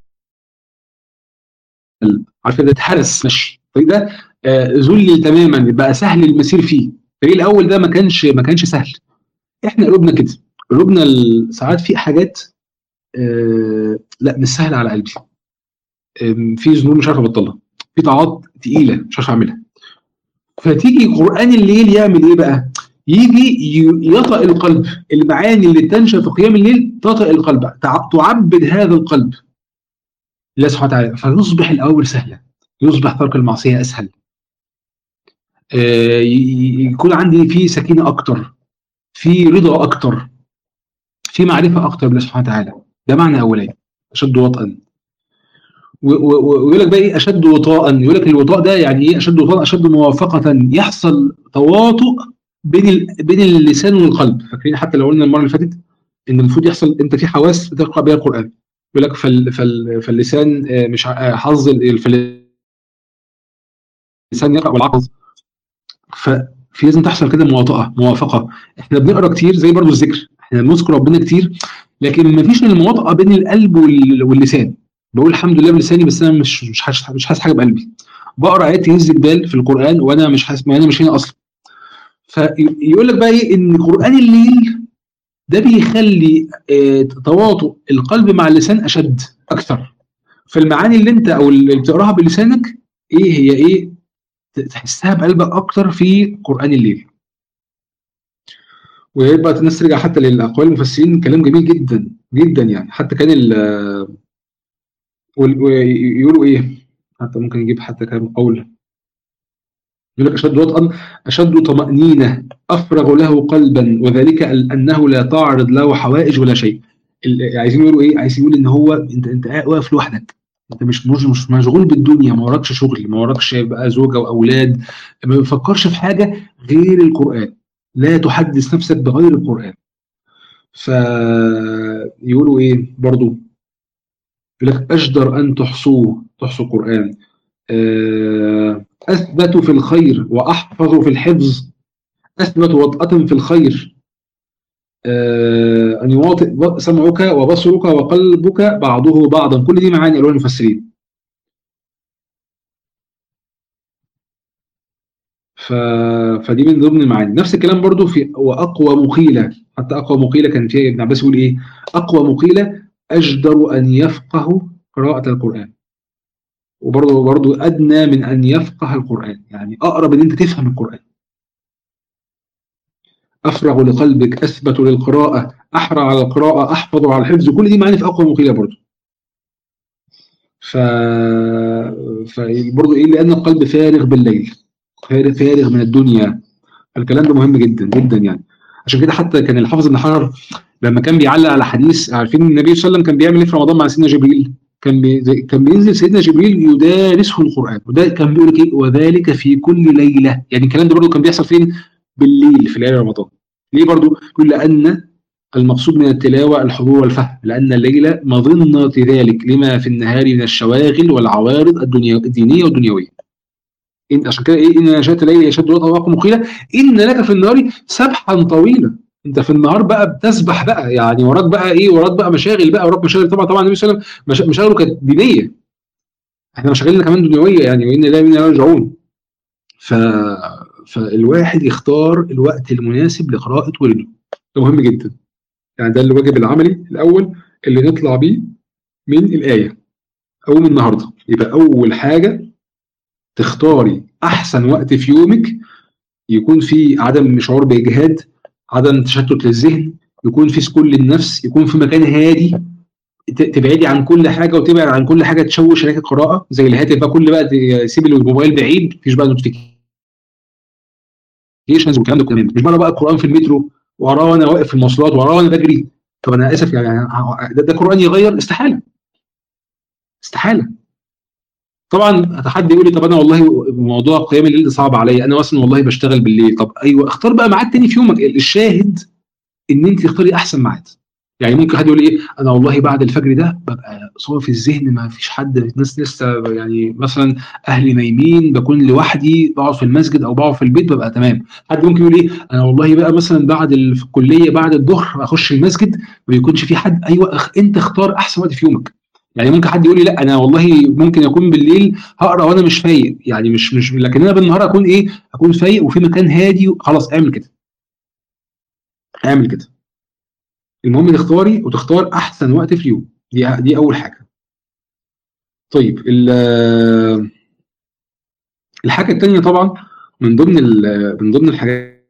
عارف ده اتهرس ماشي الطريق ده آه ذلل تماما بقى سهل المسير فيه الطريق الاول ده ما كانش ما كانش سهل احنا قلوبنا كده قلوبنا ساعات في حاجات آه لا مش سهله على قلبي آه في ذنوب مش عارف ابطلها في طاعات تقيله مش عارف اعملها فتيجي قران الليل يعمل ايه بقى يجي يطأ القلب المعاني اللي تنشا في قيام الليل تطأ القلب تعبد هذا القلب الله سبحانه وتعالى فيصبح الأمر سهلا يصبح ترك المعصية أسهل آه يكون عندي في سكينة أكتر في رضا أكتر في معرفة أكتر بالله سبحانه وتعالى ده معنى أولاني أشد وطئا ويقول لك بقى ايه اشد وطاء يقول لك الوطاء ده يعني ايه اشد وطاء اشد موافقه يحصل تواطؤ بين ال... بين اللسان والقلب فاكرين حتى لو قلنا المره اللي فاتت ان المفروض يحصل انت في حواس بتقرا بها القران يقول لك فال... فال... فاللسان مش حظ فاللسان يقرا والعقل ففي لازم تحصل كده مواطاه موافقه احنا بنقرا كتير زي برضو الذكر احنا بنذكر ربنا كتير لكن ما فيش المواطاه بين القلب واللسان بقول الحمد لله بلساني بس انا مش مش حاسس مش حاسس حاجه بقلبي بقرا ايات تهز الجبال في القران وانا مش حاسس انا مش هنا اصلا فيقول لك بقى ايه ان قران الليل ده بيخلي اه تواطؤ القلب مع اللسان اشد اكثر فالمعاني اللي انت او اللي بتقراها بلسانك ايه هي ايه تحسها بقلبك اكتر في قران الليل ويبقى الناس ترجع حتى للاقوال المفسرين كلام جميل جدا جدا يعني حتى كان ال ويقولوا ايه حتى ممكن نجيب حتى كلام قول يقول لك اشد وطئا اشد طمانينه افرغ له قلبا وذلك انه لا تعرض له حوائج ولا شيء عايزين يقولوا ايه عايزين يقول ان هو انت انت واقف لوحدك انت مش مش مشغول بالدنيا ما وراكش شغل ما وراكش بقى زوجه واولاد ما بتفكرش في حاجه غير القران لا تحدث نفسك بغير القران فيقولوا ايه برضو يقول لك اجدر ان تحصوه تحصوا القران اثبت في الخير واحفظ في الحفظ اثبت وطأة في الخير ان يواطئ سمعك وبصرك وقلبك بعضه بعضا كل دي معاني الوان المفسرين ف... فدي من ضمن المعاني نفس الكلام برضو في واقوى مقيله حتى اقوى مقيله كان فيها ابن عباس يقول ايه اقوى مقيله اجدر ان يفقه قراءه القران وبرضه برضه ادنى من ان يفقه القران يعني اقرب ان انت تفهم القران افرغ لقلبك اثبت للقراءه احرى على القراءه احفظ على الحفظ كل دي معاني في اقوى مقيله برضه ف فبرضه ايه لان القلب فارغ بالليل فارغ فارغ من الدنيا الكلام ده مهم جدا جدا يعني عشان كده حتى كان الحافظ ابن حجر لما كان بيعلق على حديث عارفين النبي صلى الله عليه وسلم كان بيعمل ايه في رمضان مع سيدنا جبريل كان بي... كان بينزل سيدنا جبريل يدارسه القران وده كان بيقول لك ايه وذلك في كل ليله يعني الكلام ده برضه كان بيحصل فين بالليل في ليله رمضان ليه برضه يقول لان المقصود من التلاوه الحضور والفهم لان الليله مظنه ذلك لما في النهار من الشواغل والعوارض الدنيا الدينيه والدنيويه إن عشان كده ايه ان نشات الليل يشد وطأ واقم مقيله ان لك في النهار سبحا طويلا انت في النهار بقى بتسبح بقى يعني وراك بقى ايه وراك بقى مشاغل بقى وراك مشاغل طبعا طبعا النبي صلى الله عليه وسلم مشاغله كانت دينيه احنا مشاغلنا كمان دنيويه يعني وان لا من راجعون ف فالواحد يختار الوقت المناسب لقراءه ورده ده مهم جدا يعني ده الواجب العملي الاول اللي نطلع بيه من الايه او من النهارده يبقى اول حاجه تختاري احسن وقت في يومك يكون فيه عدم شعور باجهاد عدم تشتت للذهن يكون في سكون للنفس يكون في مكان هادي تبعدي عن كل حاجه وتبعد عن كل حاجه تشوش عليك القراءه زي الهاتف بقى كل بقى تسيب الموبايل بعيد مفيش بقى نوتيفيكيشنز والكلام ده كمان مش بره بقى القران في المترو وراه وانا واقف في المواصلات وراه وانا بجري طب انا اسف يعني ده, ده قران يغير استحاله استحاله طبعا حد يقول لي طب انا والله موضوع قيام الليل ده صعب عليا انا اصلا والله بشتغل بالليل طب ايوه اختار بقى ميعاد تاني في يومك الشاهد ان انت تختاري احسن ميعاد يعني ممكن حد يقول ايه انا والله بعد الفجر ده ببقى صافي الذهن ما فيش حد الناس لسه يعني مثلا اهلي نايمين بكون لوحدي بقعد في المسجد او بقعد في البيت ببقى تمام حد ممكن يقول ايه انا والله بقى مثلا بعد الكليه بعد الظهر اخش المسجد ما يكونش في حد ايوه انت اختار احسن وقت في يومك يعني ممكن حد يقول لي لا انا والله ممكن اكون بالليل هقرا وانا مش فايق يعني مش مش لكن انا بالنهار اكون ايه اكون فايق وفي مكان هادي خلاص اعمل كده اعمل كده المهم تختاري وتختار احسن وقت في اليوم دي دي اول حاجه طيب الحاجه الثانيه طبعا من ضمن من ضمن الحاجات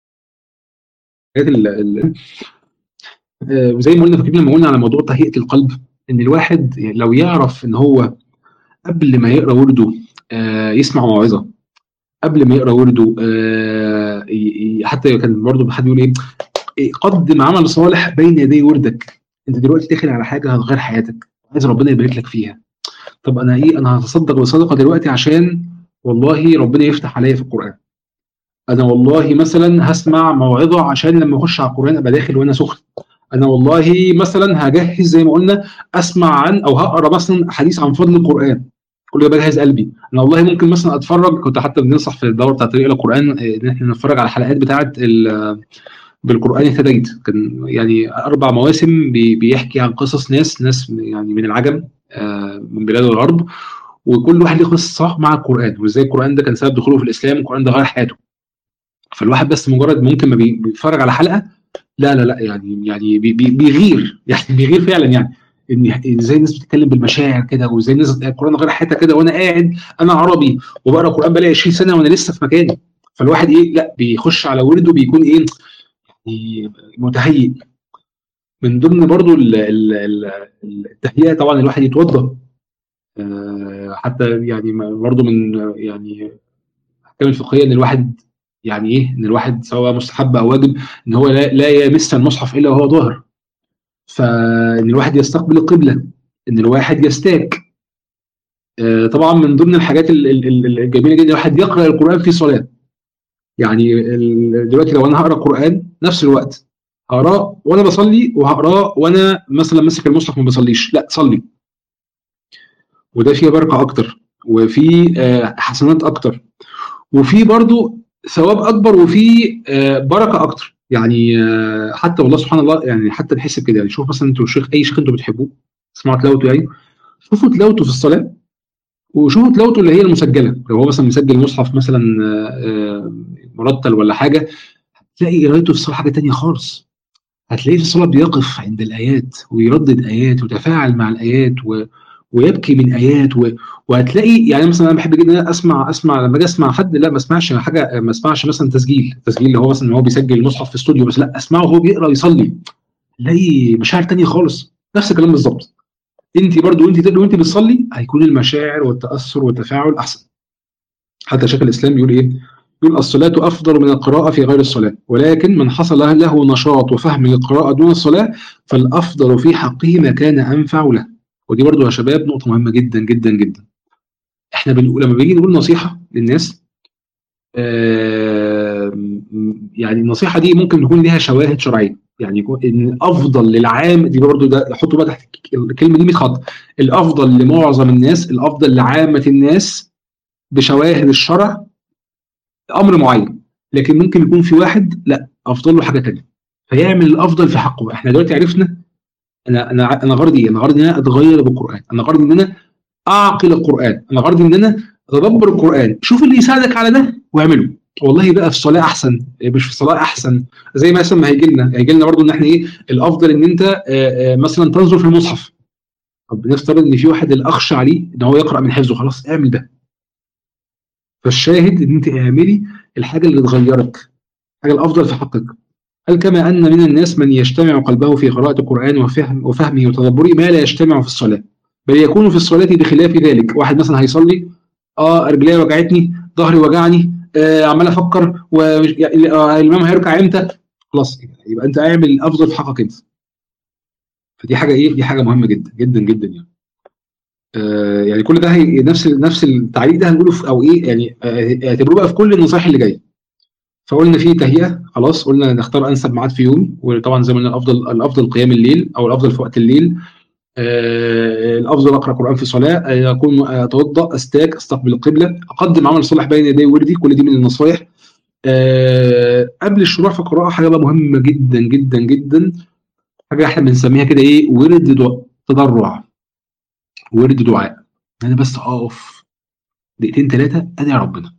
زي ما قلنا فاكرين لما قلنا على موضوع تهيئه القلب ان الواحد لو يعرف ان هو قبل ما يقرا ورده آه يسمع موعظه قبل ما يقرا ورده آه حتى كان برضه حد يقول ايه قدم عمل صالح بين يدي وردك انت دلوقتي داخل على حاجه هتغير حياتك عايز ربنا يبارك لك فيها طب انا ايه انا هتصدق بصدقه دلوقتي عشان والله ربنا يفتح عليا في القران انا والله مثلا هسمع موعظه عشان لما اخش على القران ابقى داخل وانا سخن انا والله مثلا هجهز زي ما قلنا اسمع عن او هقرا مثلا حديث عن فضل القران كل ده بجهز قلبي انا والله ممكن مثلا اتفرج كنت حتى بننصح في الدوره بتاعت طريق القران ان احنا نتفرج على الحلقات بتاعه بالقران اهتديت كان يعني اربع مواسم بيحكي عن قصص ناس ناس يعني من العجم من بلاد الغرب وكل واحد ليه قصه مع القران وازاي القران ده كان سبب دخوله في الاسلام القران ده غير حياته فالواحد بس مجرد ممكن ما بيتفرج على حلقه لا لا لا يعني يعني بي بيغير يعني بيغير فعلا يعني ان ازاي الناس بتتكلم بالمشاعر كده وازاي الناس القران غير حياتها كده وانا قاعد انا عربي وبقرا القران بقالي 20 سنه وانا لسه في مكاني فالواحد ايه لا بيخش على ورده بيكون ايه يعني متهيئ من ضمن برضو التهيئه طبعا الواحد يتوضا حتى يعني برضو من يعني الاحكام الفقهيه ان الواحد يعني ايه ان الواحد سواء مستحب او واجب ان هو لا, لا يمس المصحف الا وهو ظاهر فان الواحد يستقبل القبله ان الواحد يستاك آه طبعا من ضمن الحاجات الجميله جدا الواحد يقرا القران في صلاه يعني دلوقتي لو انا هقرا قران نفس الوقت هقراه وانا بصلي وهقراه وانا مثلا ماسك المصحف ما بصليش لا صلي وده فيه بركه اكتر وفي آه حسنات اكتر وفي برضو ثواب اكبر وفي بركه اكتر يعني حتى والله سبحان الله يعني حتى نحس بكده يعني شوف مثلا انتوا الشيخ اي شيخ انتوا بتحبوه تسمعوا تلاوته يعني شوفوا تلاوته في الصلاه وشوفوا تلاوته اللي هي المسجله لو هو مثلا مسجل مصحف مثلا مرتل ولا حاجه هتلاقي قرايته في الصلاه حاجه تانية خالص هتلاقيه في الصلاه بيقف عند الايات ويردد ايات ويتفاعل مع الايات و... ويبكي من ايات و... وهتلاقي يعني مثلا انا بحب جدا اسمع اسمع لما اجي اسمع حد لا ما اسمعش حاجه ما اسمعش مثلا تسجيل تسجيل اللي هو مثلا هو بيسجل المصحف في استوديو بس لا اسمعه وهو بيقرا يصلي تلاقي مشاعر تانية خالص نفس الكلام بالظبط انت برضو وانت تقري وانت بتصلي هيكون المشاعر والتاثر والتفاعل احسن حتى شيخ الاسلام بيقول ايه يقول الصلاة أفضل من القراءة في غير الصلاة ولكن من حصل له نشاط وفهم للقراءة دون الصلاة فالأفضل في حقه ما كان أنفع له ودي برضو يا شباب نقطة مهمة جدا جدا جدا احنا بنقول لما بنيجي نقول نصيحة للناس آه يعني النصيحة دي ممكن تكون ليها شواهد شرعية يعني يكون ان افضل للعام دي برضو ده حطوا بقى تحت الكلمة دي 100 خط الافضل لمعظم الناس الافضل لعامة الناس بشواهد الشرع امر معين لكن ممكن يكون في واحد لا افضل له حاجه ثانيه فيعمل الافضل في حقه احنا دلوقتي عرفنا انا انا انا غرضي انا غرضي ان انا اتغير بالقران انا غرضي ان انا اعقل القران انا غرضي ان انا اتدبر القران شوف اللي يساعدك على ده واعمله والله بقى في الصلاه احسن مش في الصلاه احسن زي ما مثلا ما هيجي لنا هيجي لنا برضه ان احنا ايه الافضل ان انت مثلا تنظر في المصحف طب نفترض ان في واحد الاخشى عليه ان هو يقرا من حفظه خلاص اعمل ده فالشاهد ان انت اعملي الحاجه اللي تغيرك الحاجه الافضل في حقك هل كما ان من الناس من يجتمع قلبه في قراءه القران وفهم وفهمه وتدبره ما لا يجتمع في الصلاه بل يكون في الصلاه بخلاف ذلك واحد مثلا هيصلي اه رجلي وجعتني ظهري وجعني آه عمال افكر والامام هيركع امتى خلاص يبقى انت اعمل الافضل في حقك انت فدي حاجه ايه دي حاجه مهمه جدا جدا جدا يعني آه يعني كل ده هي نفس نفس التعليق ده هنقوله في او ايه يعني اعتبروه بقى في كل النصائح اللي جايه فقلنا في تهيئه خلاص قلنا نختار انسب ميعاد في يوم وطبعا زي ما قلنا الافضل الافضل قيام الليل او الافضل في وقت الليل آه الافضل اقرا قران في صلاه اكون اتوضا استاك استقبل القبله اقدم عمل صالح بين يدي وردي كل دي من النصائح آه قبل الشروع في القراءه حاجه بقى مهمه جدا جدا جدا حاجه احنا بنسميها كده ايه ورد تضرع ورد دعاء انا بس اقف دقيقتين ثلاثه ادعي ربنا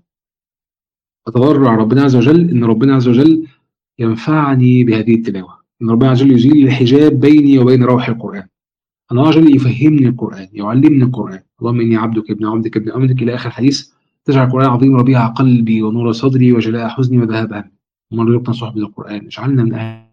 اتضرع ربنا عز وجل ان ربنا عز وجل ينفعني بهذه التلاوه ان ربنا عز وجل يزيل الحجاب بيني وبين روح القران ان الله عز وجل يفهمني القران يعلمني القران اللهم اني عبدك ابن عبدك ابن امتك الى اخر الحديث تجعل القران العظيم ربيع قلبي ونور صدري وجلاء حزني وذهاب همي اللهم ارزقنا صحبه القران اجعلنا من اهل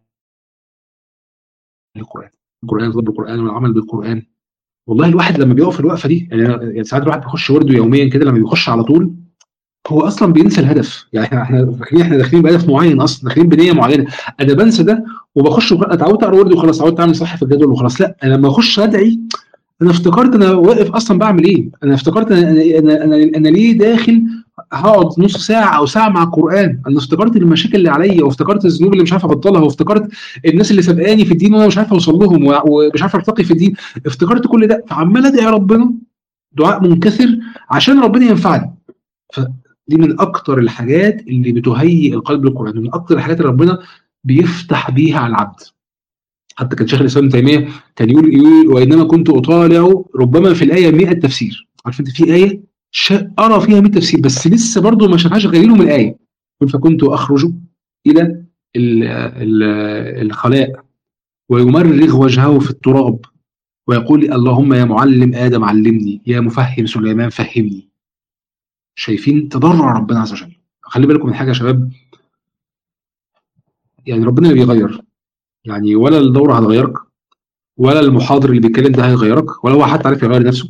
القران القران ضرب القران والعمل بالقران والله الواحد لما بيقف الوقفه دي يعني, يعني ساعات الواحد بيخش ورده يوميا كده لما بيخش على طول هو اصلا بينسى الهدف يعني احنا احنا فاكرين احنا داخلين بهدف معين اصلا داخلين بنيه معينه انا بنسى ده وبخش اتعودت اقرا ورد وخلاص اتعودت اعمل صح في الجدول وخلاص لا انا لما اخش ادعي انا افتكرت انا واقف اصلا بعمل ايه انا افتكرت انا انا انا, أنا ليه داخل هقعد نص ساعه او ساعه مع القران انا افتكرت المشاكل اللي عليا وافتكرت الذنوب اللي مش عارف ابطلها وافتكرت الناس اللي سبقاني في الدين وانا مش عارف اوصل لهم ومش عارف ارتقي في الدين افتكرت كل ده فعمال ادعي ربنا دعاء منكسر عشان ربنا ينفعني فدي من اكتر الحاجات اللي بتهيئ القلب للقران من اكتر الحاجات اللي ربنا بيفتح بيها على العبد حتى كان شيخ الاسلام ابن تيميه كان يقول يقول وانما كنت اطالع ربما في الايه 100 تفسير عارف انت في ايه ارى فيها 100 تفسير بس لسه برضه ما شافهاش غير من الايه فكنت اخرج الى ال ال الخلاء ويمرغ وجهه في التراب ويقول اللهم يا معلم ادم علمني يا مفهم سليمان فهمني شايفين تضرع ربنا عز وجل خلي بالكم من حاجه يا شباب يعني ربنا بيغير يعني ولا الدوره هتغيرك ولا المحاضر اللي بيتكلم ده هيغيرك ولا هو حتى عارف يغير نفسه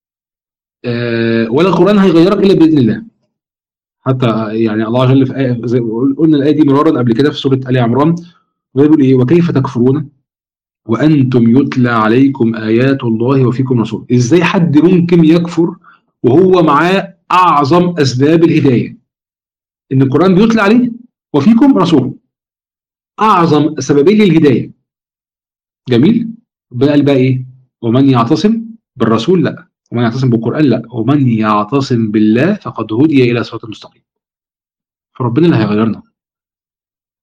أه ولا القران هيغيرك الا باذن الله حتى يعني الله جل في آية زي قلنا الايه دي مرارا قبل كده في سوره ال عمران بيقول ايه وكيف تكفرون وانتم يتلى عليكم ايات الله وفيكم رسول ازاي حد ممكن يكفر وهو معاه اعظم اسباب الهدايه ان القران بيتلى عليه وفيكم رسول اعظم سببين للهدايه جميل ربنا قال بقى ايه ومن يعتصم بالرسول لا ومن يعتصم بالقران لا ومن يعتصم بالله فقد هدي الى صراط مستقيم فربنا اللي هيغيرنا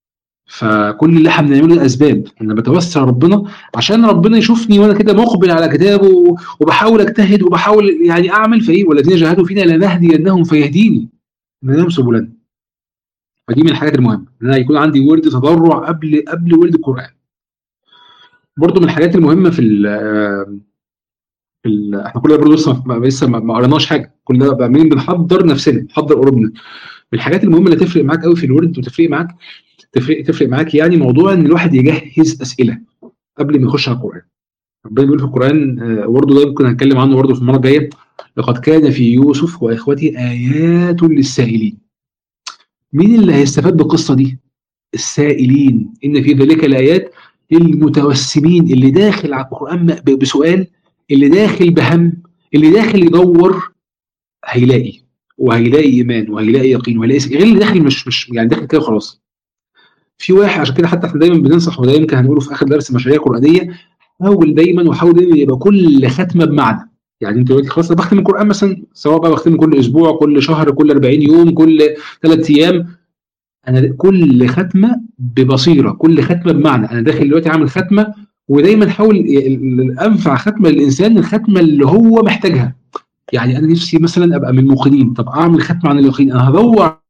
فكل اللي احنا بنعمله ده اسباب انا بتوسل ربنا عشان ربنا يشوفني وانا كده مقبل على كتابه وبحاول اجتهد وبحاول يعني اعمل فايه والذين جاهدوا فينا لنهدينهم فيهديني انهم سبلنا فدي من الحاجات المهمه ان انا يكون عندي ورد تضرع قبل قبل ورد القران برضو من الحاجات المهمه في ال في ال احنا كلنا برضو لسه ما لسه ما قريناش حاجه كلنا بقى بنحضر نفسنا نحضر قلوبنا من الحاجات المهمه اللي تفرق معاك قوي في الورد وتفرق معاك تفرق تفرق معاك يعني موضوع ان الواحد يجهز اسئله قبل ما يخش على القران ربنا بيقول في القران برضه ده ممكن هنتكلم عنه برضه في المره الجايه لقد كان في يوسف واخوته ايات للسائلين مين اللي هيستفاد بالقصه دي السائلين ان في ذلك الايات للمتوسمين اللي داخل على القران بسؤال اللي داخل بهم اللي داخل يدور هيلاقي وهيلاقي ايمان وهيلاقي يقين وهيلاقي غير اللي داخل مش مش يعني داخل كده خلاص في واحد عشان كده حتى احنا دايما بننصح وده يمكن هنقوله في اخر درس مشاريع قرانيه حاول دايما وحاول دايما يبقى كل ختمه بمعنى يعني انت دلوقتي خلاص بختم القران مثلا سواء بقى بختم كل اسبوع كل شهر كل 40 يوم كل ثلاث ايام انا كل ختمه ببصيره كل ختمه بمعنى انا داخل دلوقتي عامل ختمه ودايما حاول انفع ختمه للانسان الختمه اللي هو محتاجها يعني انا نفسي مثلا ابقى من الموقنين طب اعمل ختمه عن اليقين انا هدور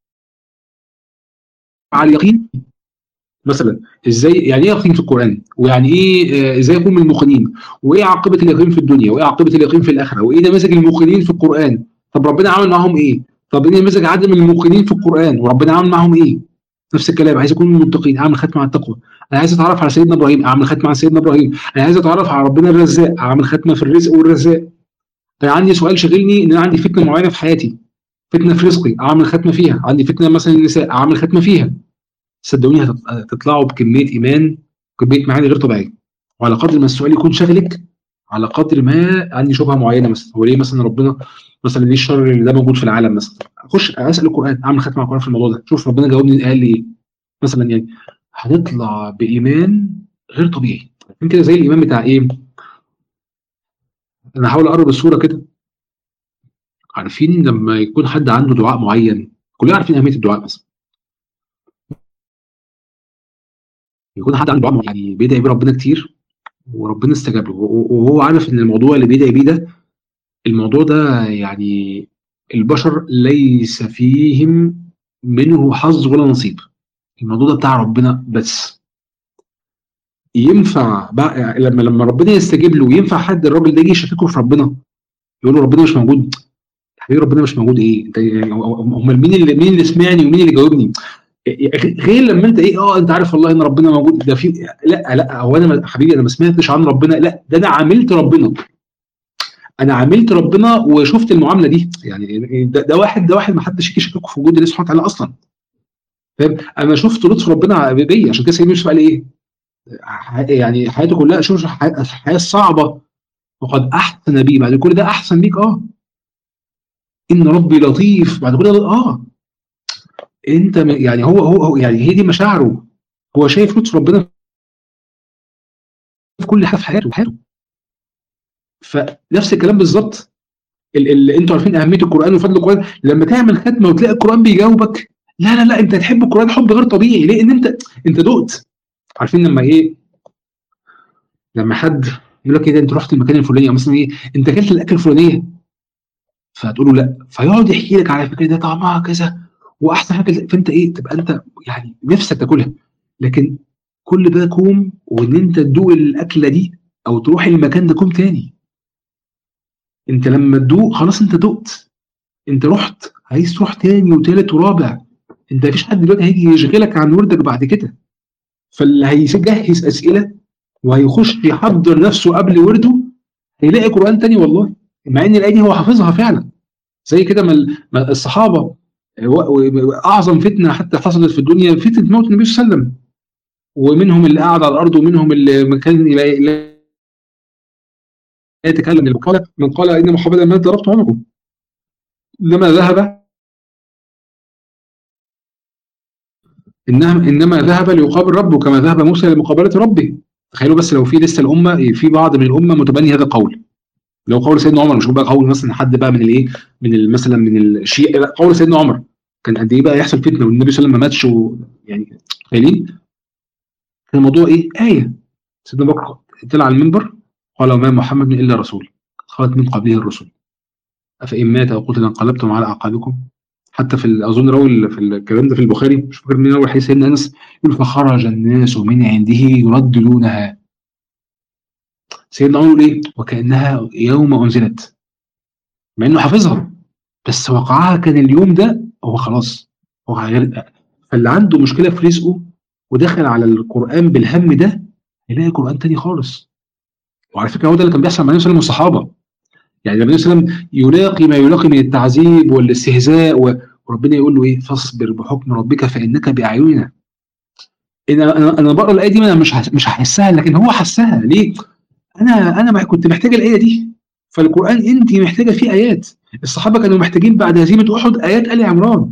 على اليقين مثلا ازاي يعني ايه يقين في القران ويعني ايه ازاي اكون من الموقنين وايه عاقبه اليقين في الدنيا وايه عاقبه اليقين في الاخره وايه نماذج الموقنين في القران طب ربنا عمل معاهم ايه طب ايه نماذج عدم الموقنين في القران وربنا عمل معاهم ايه نفس الكلام عايز اكون من المتقين اعمل ختمه على التقوى انا عايز اتعرف على سيدنا ابراهيم اعمل ختمه على سيدنا ابراهيم انا عايز اتعرف على ربنا الرزاق اعمل ختمه في الرزق والرزاق انا عندي سؤال شاغلني ان انا عندي فتنه معينه في حياتي فتنه في رزقي اعمل ختمه فيها عندي فتنه مثلا النساء اعمل ختمه فيها صدقوني هتطلعوا بكميه ايمان كميه معاني غير طبيعيه وعلى قدر ما السؤال يكون شاغلك على قدر ما عندي شبهه معينه مثلا هو ليه مثلا ربنا مثلا ليه الشر اللي ده موجود في العالم مثلا اخش اسال القران اعمل ختمه على القران في الموضوع ده شوف ربنا جاوبني قال لي ايه مثلا يعني هنطلع بايمان غير طبيعي يمكن كده زي الايمان بتاع ايه انا هحاول اقرب الصوره كده عارفين لما يكون حد عنده دعاء معين كلنا عارفين اهميه الدعاء مثلا يكون حد عنده دعاء يعني بيدعي بيه ربنا كتير وربنا استجاب له وهو عارف ان الموضوع اللي بيدعي بيه ده الموضوع ده يعني البشر ليس فيهم منه حظ ولا نصيب الموضوع ده بتاع ربنا بس ينفع بقى يعني لما لما ربنا يستجيب له ينفع حد الراجل ده يجي يشككه في ربنا يقول له ربنا مش موجود حبيبي ربنا مش موجود ايه انت امال مين اللي مين اللي سمعني ومين اللي جاوبني غير لما انت ايه اه انت عارف والله ان ربنا موجود ده في لا لا هو انا حبيبي انا ما سمعتش عن ربنا لا ده انا عاملت ربنا انا عاملت ربنا وشفت المعامله دي يعني ده, ده واحد ده واحد ما حدش يجي يشككه في وجود الله سبحانه وتعالى اصلا فاهم انا شفت لطف ربنا بيا عشان كده سيدنا يوسف قال ايه يعني حياته كلها شوف الحياه الصعبه وقد احسن بي بعد كل ده احسن بيك اه ان ربي لطيف بعد كل ده اه انت يعني هو هو, هو يعني هي دي مشاعره هو شايف لطف ربنا في كل حاجه في حياته حياته فنفس الكلام بالظبط اللي انتوا عارفين اهميه القران وفضل القران لما تعمل ختمه وتلاقي القران بيجاوبك لا لا لا انت تحب القران حب غير طبيعي ليه ان انت انت دقت عارفين لما ايه لما حد يقول لك ايه ده انت رحت المكان الفلاني او مثلا ايه انت اكلت الاكل الفلانيه فتقول له لا فيقعد يحكي لك على فكره ده طعمها كذا واحسن حاجه فانت ايه تبقى انت يعني نفسك تاكلها لكن كل ده كوم وان انت تدوق الاكله دي او تروح المكان ده كوم تاني انت لما تدوق خلاص انت دقت انت رحت عايز تروح تاني وتالت ورابع انت مفيش حد دلوقتي هيجي يشغلك عن وردك بعد كده فاللي هيجهز اسئله وهيخش يحضر نفسه قبل ورده هيلاقي قران تاني والله مع ان الايه دي هو حافظها فعلا زي كده ما الصحابه اعظم فتنه حتى حصلت في الدنيا فتنه موت النبي صلى الله عليه وسلم ومنهم اللي قعد على الارض ومنهم اللي كان لا يتكلم من قال من قال ان محمدا مات ضربت عنقه انما ذهب انما انما ذهب ليقابل ربه كما ذهب موسى لمقابله ربه تخيلوا بس لو في لسه الامه في بعض من الامه متبني هذا القول لو قول سيدنا عمر مش بقى قول مثلا حد بقى من الايه من مثلا من الشيعة لا قول سيدنا عمر كان قد ايه بقى يحصل فتنه والنبي صلى الله عليه وسلم ما ماتش يعني تخيلين كان الموضوع ايه ايه سيدنا بكر طلع على المنبر قال وما محمد الا رسول خلت من قبله الرسل افان مات او قتل انقلبتم على اعقابكم حتى في اظن راوي في الكلام ده في البخاري مش فاكر مين اول حديث سيدنا انس يقول فخرج الناس من عنده يرددونها سيدنا عمر ايه وكانها يوم انزلت مع انه حافظها بس وقعها كان اليوم ده هو خلاص هو غير فاللي عنده مشكله في رزقه ودخل على القران بالهم ده هيلاقي قران تاني خالص وعلى فكره هو ده اللي كان بيحصل مع النبي صلى الله عليه وسلم والصحابه يعني النبي صلى الله عليه وسلم يلاقي ما يلاقي من التعذيب والاستهزاء وربنا يقول له ايه فاصبر بحكم ربك فانك باعيننا انا انا انا بقرا الايه دي انا مش مش هحسها لكن هو حسها ليه؟ انا انا كنت محتاج الايه دي فالقران انت محتاجه فيه ايات الصحابه كانوا محتاجين بعد هزيمه احد ايات ال عمران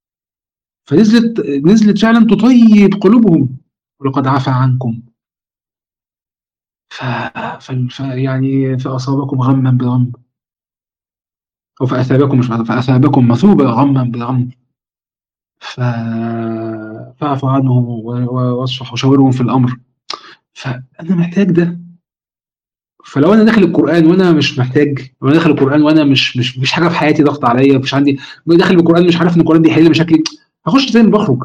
فنزلت نزلت فعلا تطيب قلوبهم ولقد عفى عنكم ف... ف... يعني فاصابكم غما بغم او فاثابكم مش فاثابكم مثوبه غما بغم ف... فاعفوا عنهم واصفح وشاورهم في الامر فانا محتاج ده فلو انا داخل القران وانا مش محتاج وانا داخل القران وانا مش مش مفيش حاجه في حياتي ضغط عليا مفيش عندي داخل القران مش عارف ان القران بيحل مشاكلي هخش زي ما بخرج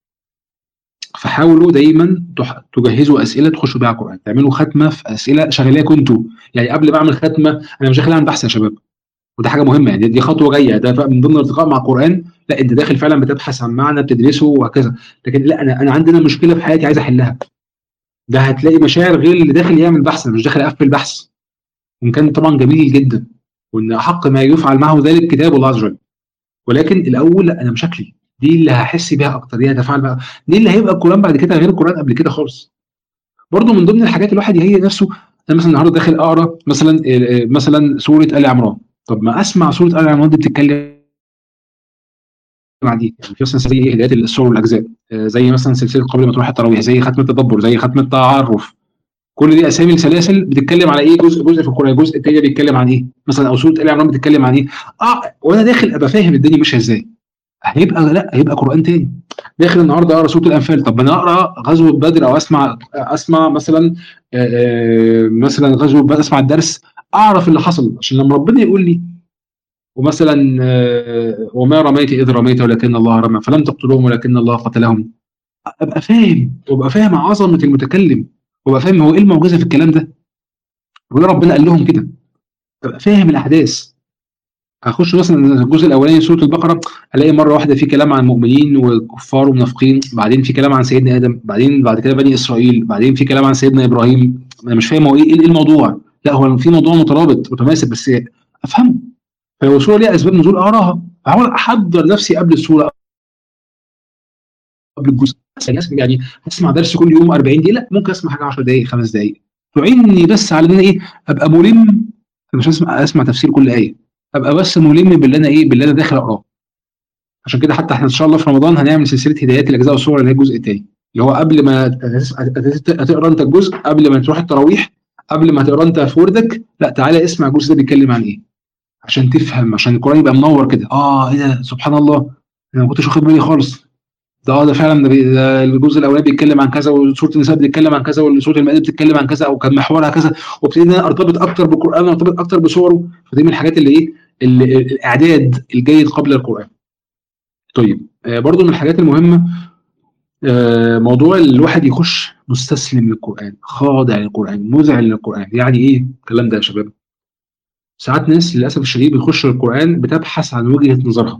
فحاولوا دايما تجهزوا اسئله تخشوا بيها القران تعملوا ختمه في اسئله شغلاكم انتوا يعني قبل ما اعمل ختمه انا مش داخل اعمل بحث يا شباب وده حاجه مهمه يعني دي خطوه جايه ده من ضمن الارتقاء مع القران لا انت داخل فعلا بتبحث عن معنى بتدرسه وهكذا لكن لا انا انا عندنا مشكله في حياتي عايز احلها ده هتلاقي مشاعر غير اللي داخل يعمل بحث انا مش داخل اقفل بحث وان كان طبعا جميل جدا وان احق ما يفعل معه ذلك كتاب الله عز وجل ولكن الاول لا انا مشاكلي دي اللي هحس بيها اكتر دي هتفعل بقى دي اللي هيبقى القران بعد كده غير القران قبل كده خالص برضو من ضمن الحاجات الواحد يهيئ نفسه انا مثلا النهارده داخل اقرا مثلا مثلا سوره ال عمران طب ما اسمع سوره ال عمران دي بتتكلم عن دي يعني في مثلا زي هدايات السور والاجزاء زي مثلا سلسله قبل ما تروح التراويح زي ختم التدبر زي ختم التعرف كل دي اسامي السلاسل بتتكلم على ايه جزء جزء في القران الجزء الثاني بيتكلم عن ايه مثلا او سوره ال عمران بتتكلم عن ايه اه وانا داخل ابقى فاهم الدنيا ماشيه ازاي هيبقى لا هيبقى قران تاني داخل النهارده اقرا سوره الانفال طب انا اقرا غزوه بدر او اسمع اسمع مثلا مثلا غزوه بدر اسمع الدرس اعرف اللي حصل عشان لما ربنا يقول لي ومثلا وما رميت اذ رميت ولكن الله رمى فلم تقتلوهم ولكن الله قتلهم ابقى فاهم وابقى فاهم عظمه المتكلم وابقى فاهم هو ايه المعجزه في الكلام ده وليه ربنا قال لهم كده ابقى فاهم الاحداث هخش مثلا الجزء الاولاني سوره البقره الاقي مره واحده في كلام عن مؤمنين وكفار ومنافقين بعدين في كلام عن سيدنا ادم بعدين بعد كده بني اسرائيل بعدين في كلام عن سيدنا ابراهيم انا مش فاهم هو ايه ايه الموضوع لا هو في موضوع مترابط متماسك بس افهمه فلو السوره ليها اسباب نزول اقراها احاول احضر نفسي قبل السوره قبل الجزء يعني اسمع درس كل يوم 40 دقيقه لا ممكن اسمع حاجه 10 دقائق 5 دقائق تعيني بس على ان انا ايه ابقى ملم مش اسمع اسمع تفسير كل ايه ابقى بس ملم باللي انا ايه باللي انا داخل اقراه عشان كده حتى احنا ان شاء الله في رمضان هنعمل سلسله هدايات الاجزاء والصور اللي هي الجزء الثاني اللي هو قبل ما هتقرا انت الجزء قبل ما تروح التراويح قبل ما تقرا انت في وردك لا تعالى اسمع الجزء ده بيتكلم عن ايه عشان تفهم عشان القران يبقى منور كده اه ايه ده سبحان الله انا ما كنتش واخد بالي خالص ده اه ده فعلا ده الجزء الاولاني بيتكلم عن كذا وسوره النساء بتتكلم عن كذا وسوره المائده بتتكلم عن كذا او كان محورها كذا وابتدينا ارتبط اكتر بالقران وارتبط اكتر بصوره فدي من الحاجات اللي ايه اللي الاعداد الجيد قبل القران. طيب آه برضو من الحاجات المهمه آه موضوع الواحد يخش مستسلم للقران خاضع للقران مذعن للقران يعني ايه الكلام ده يا شباب؟ ساعات ناس للاسف الشديد بيخش القران بتبحث عن وجهه نظرها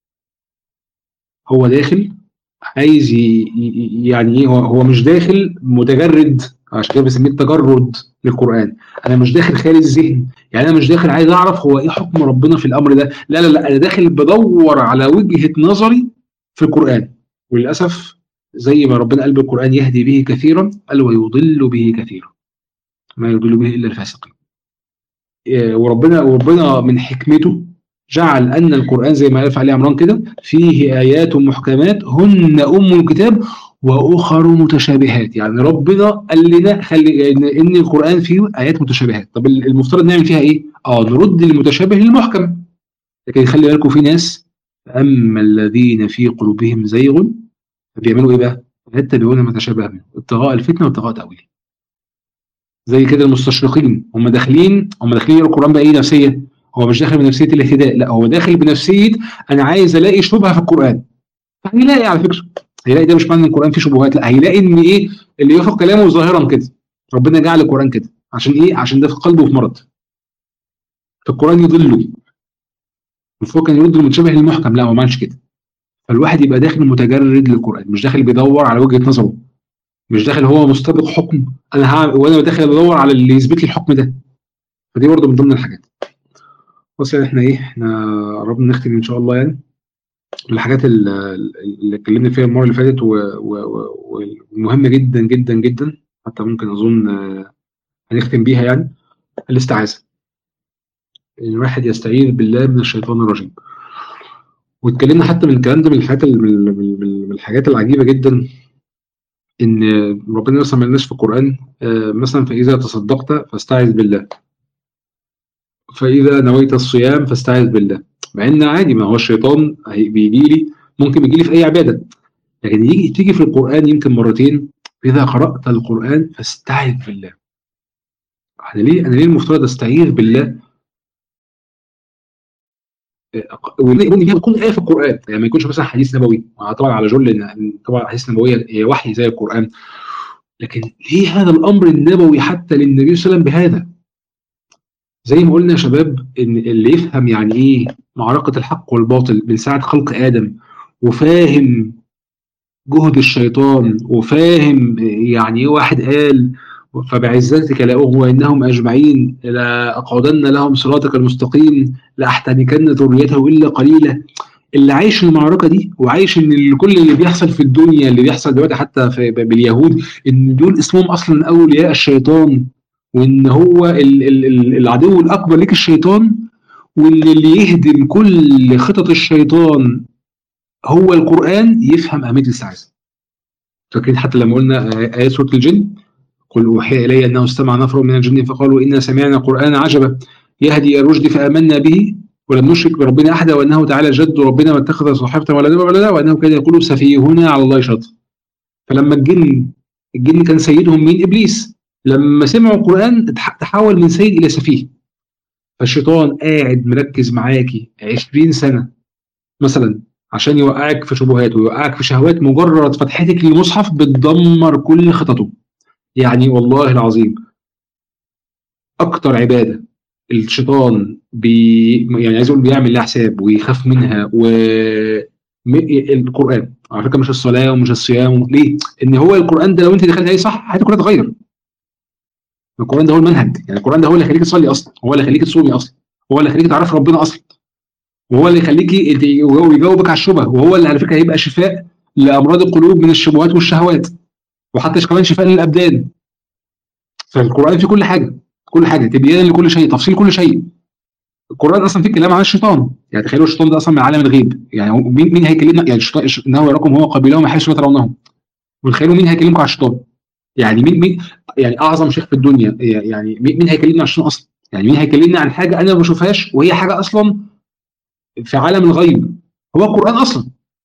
هو داخل عايز يعني ايه هو مش داخل متجرد عشان كده بسميه التجرد للقران انا مش داخل خالي الذهن يعني انا مش داخل عايز اعرف هو ايه حكم ربنا في الامر ده لا لا لا انا داخل بدور على وجهه نظري في القران وللاسف زي ما ربنا قال بالقران يهدي به كثيرا قال ويضل به كثيرا ما يضل به الا الفاسقين وربنا وربنا من حكمته جعل ان القران زي ما قال في علي عمران كده فيه ايات محكمات هن ام الكتاب واخر متشابهات يعني ربنا قال لنا خلي ان القران فيه ايات متشابهات طب المفترض نعمل فيها ايه اه نرد المتشابه للمحكم لكن خلي بالكم في ناس اما الذين في قلوبهم زيغ بيعملوا ايه بقى يتبعون ما تشابه منه ابتغاء الفتنه وابتغاء تاويله زي كده المستشرقين هم داخلين هم داخلين يقروا القران باي نفسيه هو مش داخل بنفسيه الاهتداء لا هو داخل بنفسيه انا عايز الاقي شبهه في القران فهيلاقي على فكره هيلاقي ده مش معنى ان القران فيه شبهات لا هيلاقي ان ايه اللي يوافق كلامه ظاهرا كده ربنا جعل القران كده عشان ايه عشان ده في قلبه في مرض فالقران يضله المفروض كان يرد المتشابه للمحكم لا هو ما عملش كده فالواحد يبقى داخل متجرد للقران مش داخل بيدور على وجهه نظره مش داخل هو مستبق حكم انا هعمل وانا داخل بدور على اللي يثبت لي الحكم ده فدي برضه من ضمن الحاجات بص يعني احنا ايه احنا قربنا نختم ان شاء الله يعني الحاجات اللي اتكلمنا فيها المره اللي فاتت ومهمه جدا جدا جدا حتى ممكن اظن هنختم بيها يعني الاستعاذه ان الواحد يستعيذ بالله من الشيطان الرجيم واتكلمنا حتى من الكلام ده من الحاجات من الحاجات العجيبه جدا ان ربنا مثلا ما لناش في القران مثلا فاذا تصدقت فاستعذ بالله فاذا نويت الصيام فاستعذ بالله مع ان عادي ما هو الشيطان بيجي لي ممكن يجي لي في اي عباده لكن يجي تيجي في القران يمكن مرتين اذا قرات القران فاستعذ بالله انا ليه انا ليه المفترض استعيذ بالله ويكون يكون ايه في القران يعني ما يكونش مثلا حديث نبوي طبعا على جل ان طبعا الحديث النبويه هي وحي زي القران لكن ليه هذا الامر النبوي حتى للنبي صلى الله عليه وسلم بهذا زي ما قلنا يا شباب ان اللي يفهم يعني ايه معركه الحق والباطل من ساعه خلق ادم وفاهم جهد الشيطان وفاهم يعني ايه واحد قال فبعزتك لأغوينهم أجمعين لأقعدن لهم صراطك المستقيم لأحتنكن ذريته إلا قليلا اللي عايش المعركة دي وعايش إن كل اللي بيحصل في الدنيا اللي بيحصل دلوقتي حتى في باليهود إن دول اسمهم أصلا أولياء الشيطان وإن هو ال ال العدو الأكبر ليك الشيطان وإن اللي يهدم كل خطط الشيطان هو القرآن يفهم أهمية الاستعاذة. فاكرين حتى لما قلنا آيات سورة الجن قل أوحي إلي أنه استمع نفر من الجن فقالوا إنا سمعنا قرآنا عجبا يهدي الرشد فآمنا به ولم نشرك بربنا أحدا وأنه تعالى جد ربنا ما اتخذ صاحبة ولا نبع ولا وأنه كان يقول سفيهنا على الله شط فلما الجن الجن كان سيدهم مين إبليس لما سمعوا القرآن تحول من سيد إلى سفيه فالشيطان قاعد مركز معاكي 20 سنة مثلا عشان يوقعك في شبهات ويوقعك في شهوات مجرد فتحتك للمصحف بتدمر كل خططه يعني والله العظيم اكتر عباده الشيطان بي يعني عايز اقول بيعمل لها حساب ويخاف منها و القران على فكره مش الصلاه ومش الصيام ليه؟ ان هو القران ده لو انت دخلت عليه صح حياتك كلها تتغير القران ده هو المنهج يعني القران ده هو اللي يخليك تصلي اصلا هو اللي يخليك تصومي اصلا هو اللي يخليك تعرف ربنا اصلا وهو اللي يخليكي ويجاوبك على الشبه وهو اللي على فكره هيبقى شفاء لامراض القلوب من الشبهات والشهوات وحتى كمان شفاء للابدان فالقران فيه كل حاجه كل حاجه تبيان لكل شيء تفصيل كل شيء القران اصلا فيه كلام عن الشيطان يعني تخيلوا الشيطان ده اصلا من عالم الغيب يعني مين مين هيكلمنا يعني الشيطان انه يراكم هو قبيلهم حيث لا ترونهم وتخيلوا مين هيكلمكم على الشيطان يعني مين مين يعني اعظم شيخ في الدنيا يعني مين هيكلمنا عن الشيطان اصلا يعني مين هيكلمنا عن حاجه انا ما بشوفهاش وهي حاجه اصلا في عالم الغيب هو القران اصلا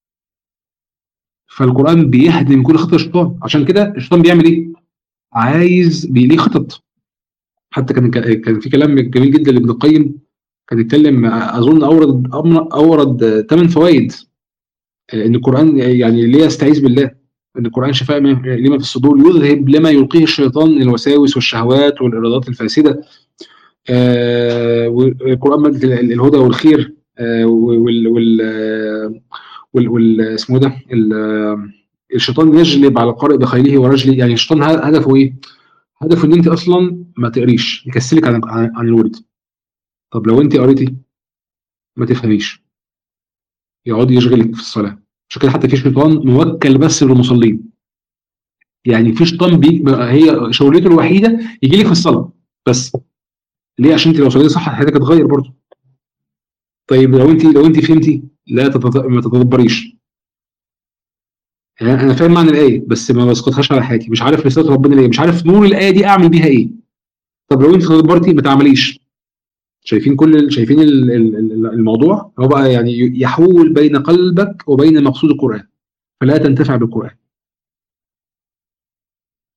فالقران بيهدم كل خطط الشيطان عشان كده الشيطان بيعمل ايه عايز ليه خطط حتى كان كان في كلام جميل جدا لابن القيم كان يتكلم اظن اورد اورد ثمان فوائد ان القران يعني ليه يستعيذ بالله ان القران شفاء لما في الصدور يذهب لما يلقيه الشيطان من الوساوس والشهوات والارادات الفاسده آه والقران ماده الهدى والخير آه وال وال وال اسمه ده الشيطان يجلب على القارئ بخيله ورجله يعني الشيطان هدفه ايه؟ هدفه ان انت اصلا ما تقريش يكسلك عن عن الورد طب لو انت قريتي ما تفهميش يقعد يشغلك في الصلاه عشان كده حتى في شيطان موكل بس للمصلين يعني في شيطان بي هي شغلته الوحيده يجي لك في الصلاه بس ليه عشان انت لو صليتي صح حياتك هتتغير برضه طيب لو انت لو انت فهمتي لا ما تتدبريش يعني انا فاهم معنى الايه بس ما بسقطهاش على حياتي مش عارف رساله ربنا ليه مش عارف نور الايه دي اعمل بيها ايه طب لو انت تدبرتي ما تعمليش شايفين كل شايفين الموضوع هو بقى يعني يحول بين قلبك وبين مقصود القران فلا تنتفع بالقران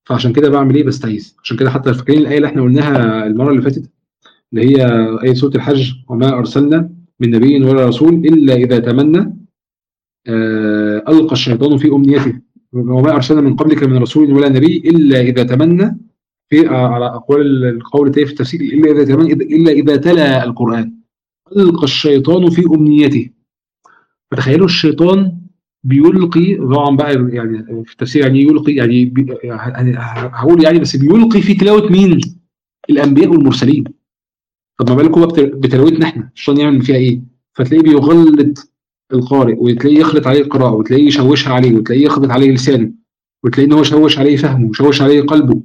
فعشان كده باعمل ايه بستعيذ عشان كده حتى فاكرين الايه اللي احنا قلناها المره اللي فاتت اللي هي ايه سوره الحج وما ارسلنا من نبي ولا رسول الا اذا تمنى آه القى الشيطان في امنيته وما ارسلنا من قبلك من رسول ولا نبي الا اذا تمنى في آه على اقوال القول التاني في التفسير الا اذا تمنى الا اذا تلا القران القى الشيطان في امنيته فتخيلوا الشيطان بيلقي طبعا بقى يعني في التفسير يعني يلقي يعني بي يعني هقول يعني بس بيلقي في تلاوه مين؟ الانبياء والمرسلين طب ما بالكم بقى بتلاوتنا احنا الشيطان يعمل فيها ايه؟ فتلاقيه بيغلط القارئ وتلاقيه يخلط عليه القراءه وتلاقيه يشوشها عليه وتلاقيه يخبط عليه لسانه وتلاقيه ان هو شوش عليه فهمه وشوش عليه قلبه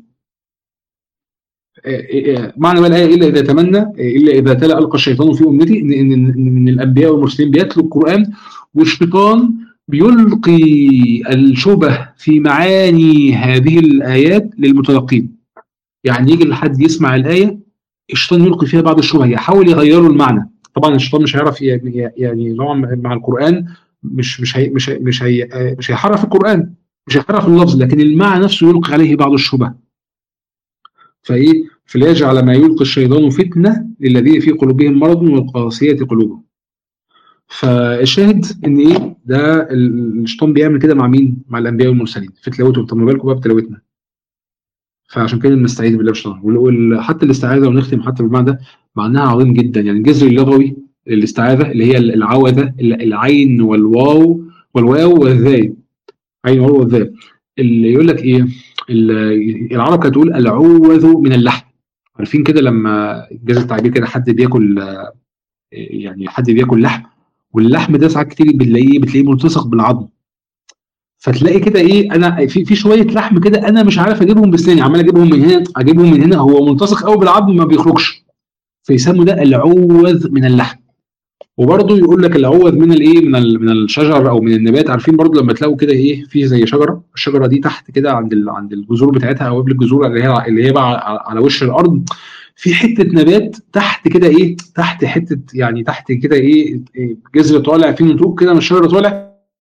معنى بقى الايه الا اذا تمنى الا اذا تلا القى الشيطان في امتي ان ان الانبياء والمرسلين بيتلوا القران والشيطان بيلقي الشبه في معاني هذه الايات للمتلقين يعني يجي لحد يسمع الايه الشيطان يلقي فيها بعض الشبه يحاول يغيروا المعنى طبعا الشيطان مش هيعرف يعني نوعا مع القران مش مش هي مش هي مش هي مش هيحرف القران مش هيحرف اللفظ لكن المعنى نفسه يلقي عليه بعض الشبه فايه فليجعل ما يلقي الشيطان فتنه للذين في قلوبهم مرض والقاسيه قلوبهم فالشاهد ان ايه ده الشيطان بيعمل كده مع مين؟ مع الانبياء والمرسلين في تلاوتهم طب ما بالكم بقى بتلاوتنا فعشان كده بنستعيذ بالله من الشيطان وحتى الاستعاذه ونختم حتى بالمعنى ده معناها عظيم جدا يعني الجذر اللغوي للاستعاذه اللي هي العوذه العين والواو والواو والذاي عين والواو والذاي اللي يقول لك ايه العرب كانت تقول العوذ من اللحم عارفين كده لما جاز التعبير كده حد بياكل يعني حد بياكل لحم واللحم ده ساعات كتير بتلاقيه بتلاقيه ملتصق بالعظم فتلاقي كده ايه انا في في شويه لحم كده انا مش عارف اجيبهم بسناني عمال اجيبهم من هنا اجيبهم من هنا هو ملتصق قوي بالعظم ما بيخرجش فيسموا ده العوذ من اللحم وبرضه يقول لك العوذ من الايه من من الشجر او من النبات عارفين برضه لما تلاقوا كده ايه في زي شجره الشجره دي تحت كده عند عند الجذور بتاعتها او قبل الجذور اللي هي اللي هي بقى على وش الارض في حته نبات تحت كده ايه تحت حته يعني تحت كده ايه جذر طالع فيه نطوق كده من الشجره طالع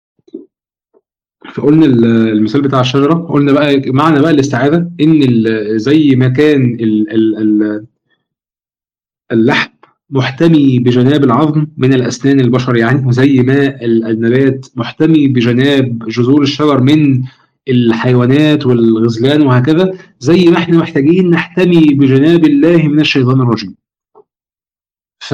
فقلنا المثال بتاع الشجره قلنا بقى معنى بقى الاستعاذه ان زي ما كان ال ال ال اللحم محتمي بجناب العظم من الاسنان البشر يعني وزي ما النبات محتمي بجناب جذور الشجر من الحيوانات والغزلان وهكذا زي ما احنا محتاجين نحتمي بجناب الله من الشيطان الرجيم ف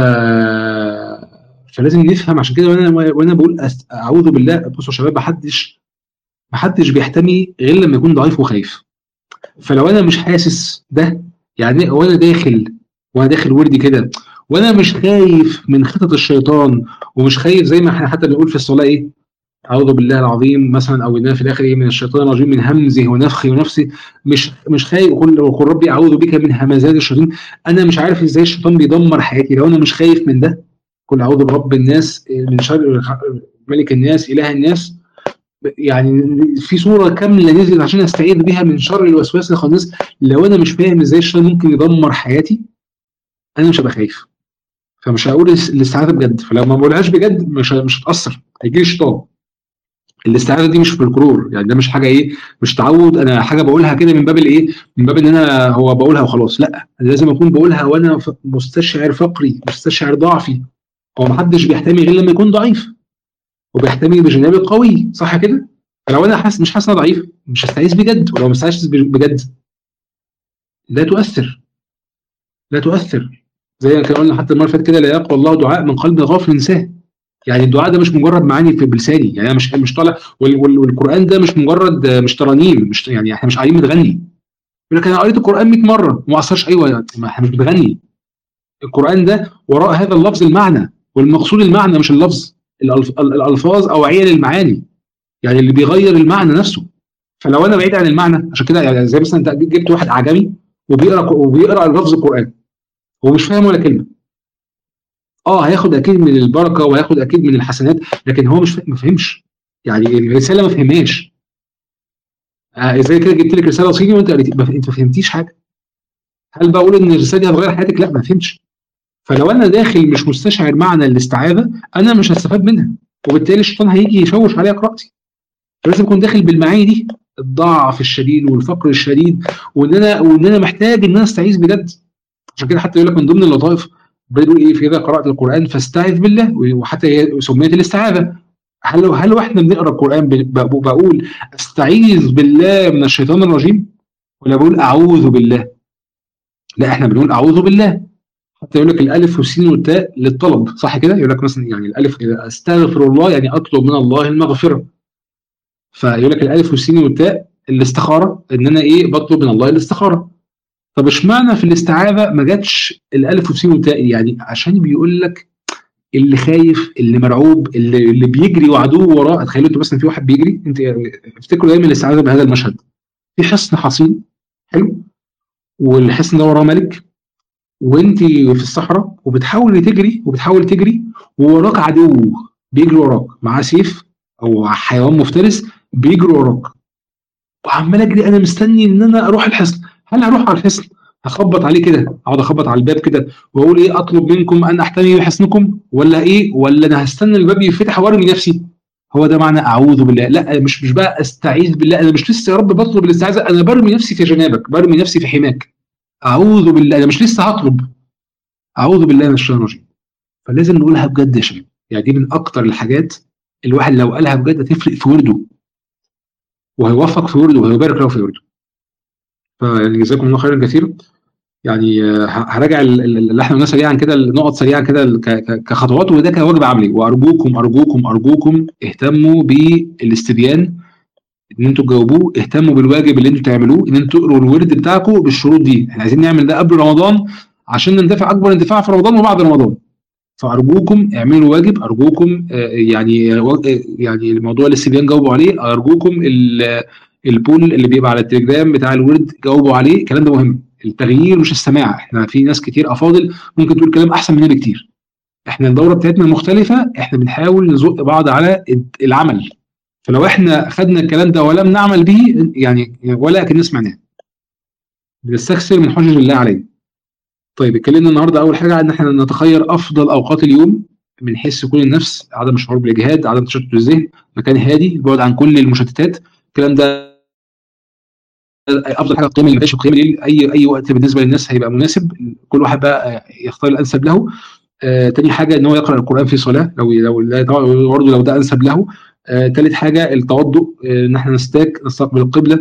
فلازم نفهم عشان كده وانا وانا بقول اعوذ بالله بصوا يا شباب محدش محدش بيحتمي غير لما يكون ضعيف وخايف فلو انا مش حاسس ده يعني وانا داخل وانا داخل وردي كده وانا مش خايف من خطط الشيطان ومش خايف زي ما احنا حتى بنقول في الصلاه ايه اعوذ بالله العظيم مثلا او ان في الاخر ايه من الشيطان الرجيم من همزه ونفخه ونفسه مش مش خايف وقل وقل ربي اعوذ بك من همزات الشيطان انا مش عارف ازاي الشيطان بيدمر حياتي لو انا مش خايف من ده قل اعوذ برب الناس من شر ملك الناس اله الناس يعني في صوره كامله نزلت عشان استعيذ بها من شر الوسواس الخناس لو انا مش فاهم ازاي الشيطان ممكن يدمر حياتي انا مش هبقى خايف فمش هقول الاستعاذه بجد فلو ما بقولهاش بجد مش مش هتاثر هيجي لي شيطان الاستعاذه دي مش فولكلور يعني ده مش حاجه ايه مش تعود انا حاجه بقولها كده من باب الايه من باب ان انا هو بقولها وخلاص لا انا لازم اكون بقولها وانا مستشعر فقري مستشعر ضعفي هو ما حدش بيحتمي غير لما يكون ضعيف وبيحتمي بجانب القوي صح كده فلو انا حاسس مش حاسس انا ضعيف مش هستعيذ بجد ولو مش حاسس بجد لا تؤثر لا تؤثر زي ما قلنا حتى المره اللي فاتت كده لا يقبل الله دعاء من قلب غافل ساه يعني الدعاء ده مش مجرد معاني في بلساني يعني انا مش مش طالع والقران ده مش مجرد مش ترانيم مش يعني احنا مش قاعدين بنغني يقول لك انا قريت القران 100 مره وما اثرش ايوه يعني ما احنا مش بنغني القران ده وراء هذا اللفظ المعنى والمقصود المعنى مش اللفظ الالفاظ اوعيه للمعاني يعني اللي بيغير المعنى نفسه فلو انا بعيد عن المعنى عشان كده يعني زي مثلا انت جبت واحد اعجمي وبيقرا وبيقرا لفظ القران هو مش فاهم ولا كلمه اه هياخد اكيد من البركه وهياخد اكيد من الحسنات لكن هو مش ما فهمش يعني الرساله ما فهمهاش آه زي كده جبت لك رساله صيني وانت قريت انت ما فهمتيش حاجه هل بقول ان الرساله دي هتغير حياتك لا ما فهمتش فلو انا داخل مش مستشعر معنى الاستعاذه انا مش هستفاد منها وبالتالي الشيطان هيجي يشوش عليا قراءتي فلازم اكون داخل بالمعاني دي الضعف الشديد والفقر الشديد وان انا وان انا محتاج ان انا استعيذ بجد عشان كده حتى يقول لك من ضمن اللطائف بيقول ايه في اذا قرات القران فاستعذ بالله وحتى هي سميت الاستعاذه هل هل واحنا بنقرا القران بقول استعيذ بالله من الشيطان الرجيم ولا بقول اعوذ بالله لا احنا بنقول اعوذ بالله حتى يقول لك الالف والسين والتاء للطلب صح كده يقول لك مثلا يعني الالف استغفر الله يعني اطلب من الله المغفره فيقول لك الالف والسين والتاء الاستخاره ان انا ايه بطلب من الله الاستخاره طب اشمعنى في الاستعاذه ما جاتش الالف والسين والتاء يعني عشان بيقول لك اللي خايف اللي مرعوب اللي, اللي بيجري وعدوه وراه تخيلوا انتوا مثلا في واحد بيجري انت افتكروا دايما الاستعاذه بهذا المشهد في حصن حصين حلو والحصن ده وراه ملك وانت في الصحراء وبتحاولي تجري وبتحاول تجري ووراك عدو بيجري وراك معاه سيف او حيوان مفترس بيجري وراك وعمال اجري انا مستني ان انا اروح الحصن هل هروح على الحصن هخبط عليه كده اقعد اخبط على الباب كده واقول ايه اطلب منكم ان احتمي بحصنكم ولا ايه ولا انا هستنى الباب يفتح وارمي نفسي هو ده معنى اعوذ بالله لا مش مش بقى استعيذ بالله انا مش لسه يا رب بطلب الاستعاذه انا برمي نفسي في جنابك برمي نفسي في حماك اعوذ بالله انا مش لسه هطلب اعوذ بالله من الشيطان الرجيم فلازم نقولها بجد يا شباب يعني دي من اكتر الحاجات الواحد لو قالها بجد هتفرق في ورده وهيوفق في ورده وهيبارك له في ورده فيعني جزاكم الله خيرا كثيرا يعني هراجع اللي احنا قلناه سريعا كده النقط سريعا كده كخطوات وده كواجب عملي وارجوكم ارجوكم ارجوكم اهتموا بالاستبيان ان انتوا تجاوبوه اهتموا بالواجب اللي انتوا تعملوه ان انتوا تقروا الورد بتاعكم بالشروط دي احنا عايزين نعمل ده قبل رمضان عشان ننتفع اكبر انتفاع في رمضان وبعد رمضان فارجوكم اعملوا واجب ارجوكم يعني يعني موضوع الاستبيان جاوبوا عليه ارجوكم البول اللي بيبقى على التليجرام بتاع الورد جاوبوا عليه الكلام ده مهم التغيير مش السماع احنا في ناس كتير افاضل ممكن تقول كلام احسن مننا بكتير احنا الدوره بتاعتنا مختلفه احنا بنحاول نزق بعض على العمل فلو احنا خدنا الكلام ده ولم نعمل به يعني ولا كنا سمعناه بنستكثر من حجج الله علينا طيب اتكلمنا النهارده اول حاجه ان احنا نتخير افضل اوقات اليوم من حيث سكون النفس عدم الشعور بالاجهاد عدم تشتت الذهن مكان هادي البعد عن كل المشتتات الكلام ده افضل حاجه قيام المعيشه وقيام الليل اي اي وقت بالنسبه للناس هيبقى مناسب كل واحد بقى يختار الانسب له آه تاني حاجه ان هو يقرا القران في صلاه لو لو برضه لو ده انسب له آه تالت حاجه التوضؤ آه ان احنا نستاك نستقبل القبله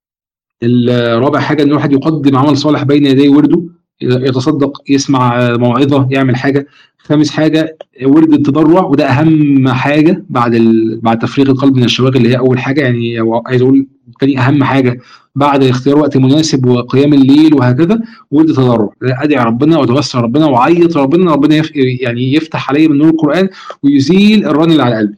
الرابع حاجه ان الواحد يقدم عمل صالح بين يدي ورده يتصدق يسمع موعظه يعمل حاجه خامس حاجه ورد التضرع وده اهم حاجه بعد ال... بعد تفريغ القلب من الشواغل اللي هي اول حاجه يعني عايز اقول تاني اهم حاجه بعد اختيار وقت مناسب وقيام الليل وهكذا ورد التضرع ادعي ربنا واتوسل ربنا وعيط ربنا ربنا يف... يعني يفتح علي من نور القران ويزيل الران اللي على قلبي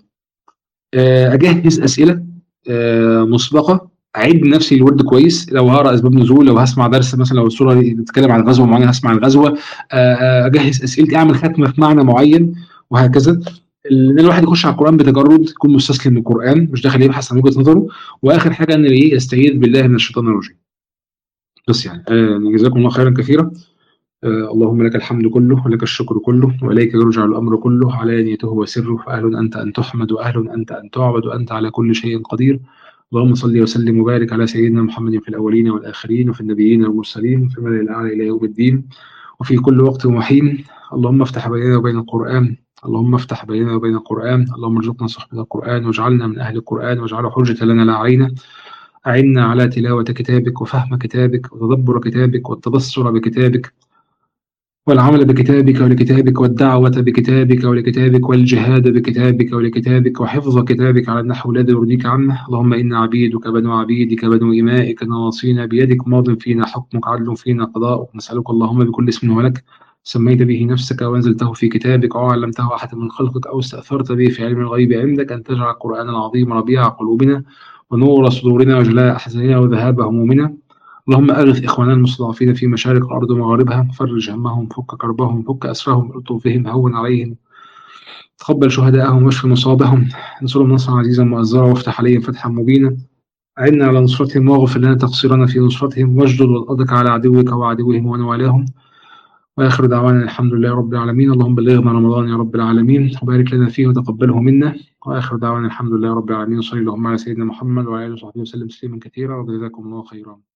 اجهز اسئله مسبقه اعد نفسي الورد كويس لو هقرا اسباب نزول لو هسمع درس مثلا لو الصوره بتتكلم عن غزوه معينه هسمع الغزوه اجهز اسئلتي اعمل ختمه في معنى معين وهكذا ان الواحد يخش على القران بتجرد يكون مستسلم للقران مش داخل يبحث عن وجهه نظره واخر حاجه ان ايه يستعيذ بالله من الشيطان الرجيم بس يعني آه جزاكم الله خيرا كثيرا آه اللهم لك الحمد كله ولك الشكر كله واليك يرجع الامر كله علانيته وسره فاهل انت ان تحمد واهل انت ان تعبد وانت على كل شيء قدير اللهم صل وسلم وبارك على سيدنا محمد في الاولين والاخرين وفي النبيين والمرسلين في الملأ الاعلى الى يوم الدين وفي كل وقت وحين اللهم افتح بيننا وبين القران اللهم افتح بيننا وبين القران اللهم ارزقنا صحبه القران واجعلنا من اهل القران واجعله حجه لنا لا علينا أعنا على تلاوة كتابك وفهم كتابك وتدبر كتابك والتبصر بكتابك والعمل بكتابك ولكتابك والدعوة بكتابك ولكتابك والجهاد بكتابك ولكتابك وحفظ كتابك على النحو الذي يرضيك عنه اللهم إنا عبيدك بنو عبيدك بنو إمائك نواصينا بيدك ماض فينا حكمك عدل فينا قضاءك نسألك اللهم بكل اسم ولك سميت به نفسك وأنزلته في كتابك أو علمته أحد من خلقك أو استأثرت به في علم الغيب عندك أن تجعل القرآن العظيم ربيع قلوبنا ونور صدورنا وجلاء أحزاننا وذهاب همومنا اللهم أغث إخواننا المستضعفين في مشارق الأرض ومغاربها فرج همهم فك كربهم فك أسرهم الطف بهم هون عليهم تقبل شهداءهم واشف مصابهم انصرهم نصرا عزيزا مؤزرا وافتح عليهم فتحا مبينا أعنا على نصرتهم واغفر لنا تقصيرنا في نصرتهم واجدد وضعك على عدوك وعدوهم ونوالاهم وآخر دعوانا الحمد لله رب العالمين اللهم بلغنا رمضان يا رب العالمين وبارك لنا فيه وتقبله منا واخر دعوانا الحمد لله رب العالمين صلى اللهم على سيدنا محمد وعلى اله وصحبه وسلم تسليما كثيرا وجزاكم الله خيرا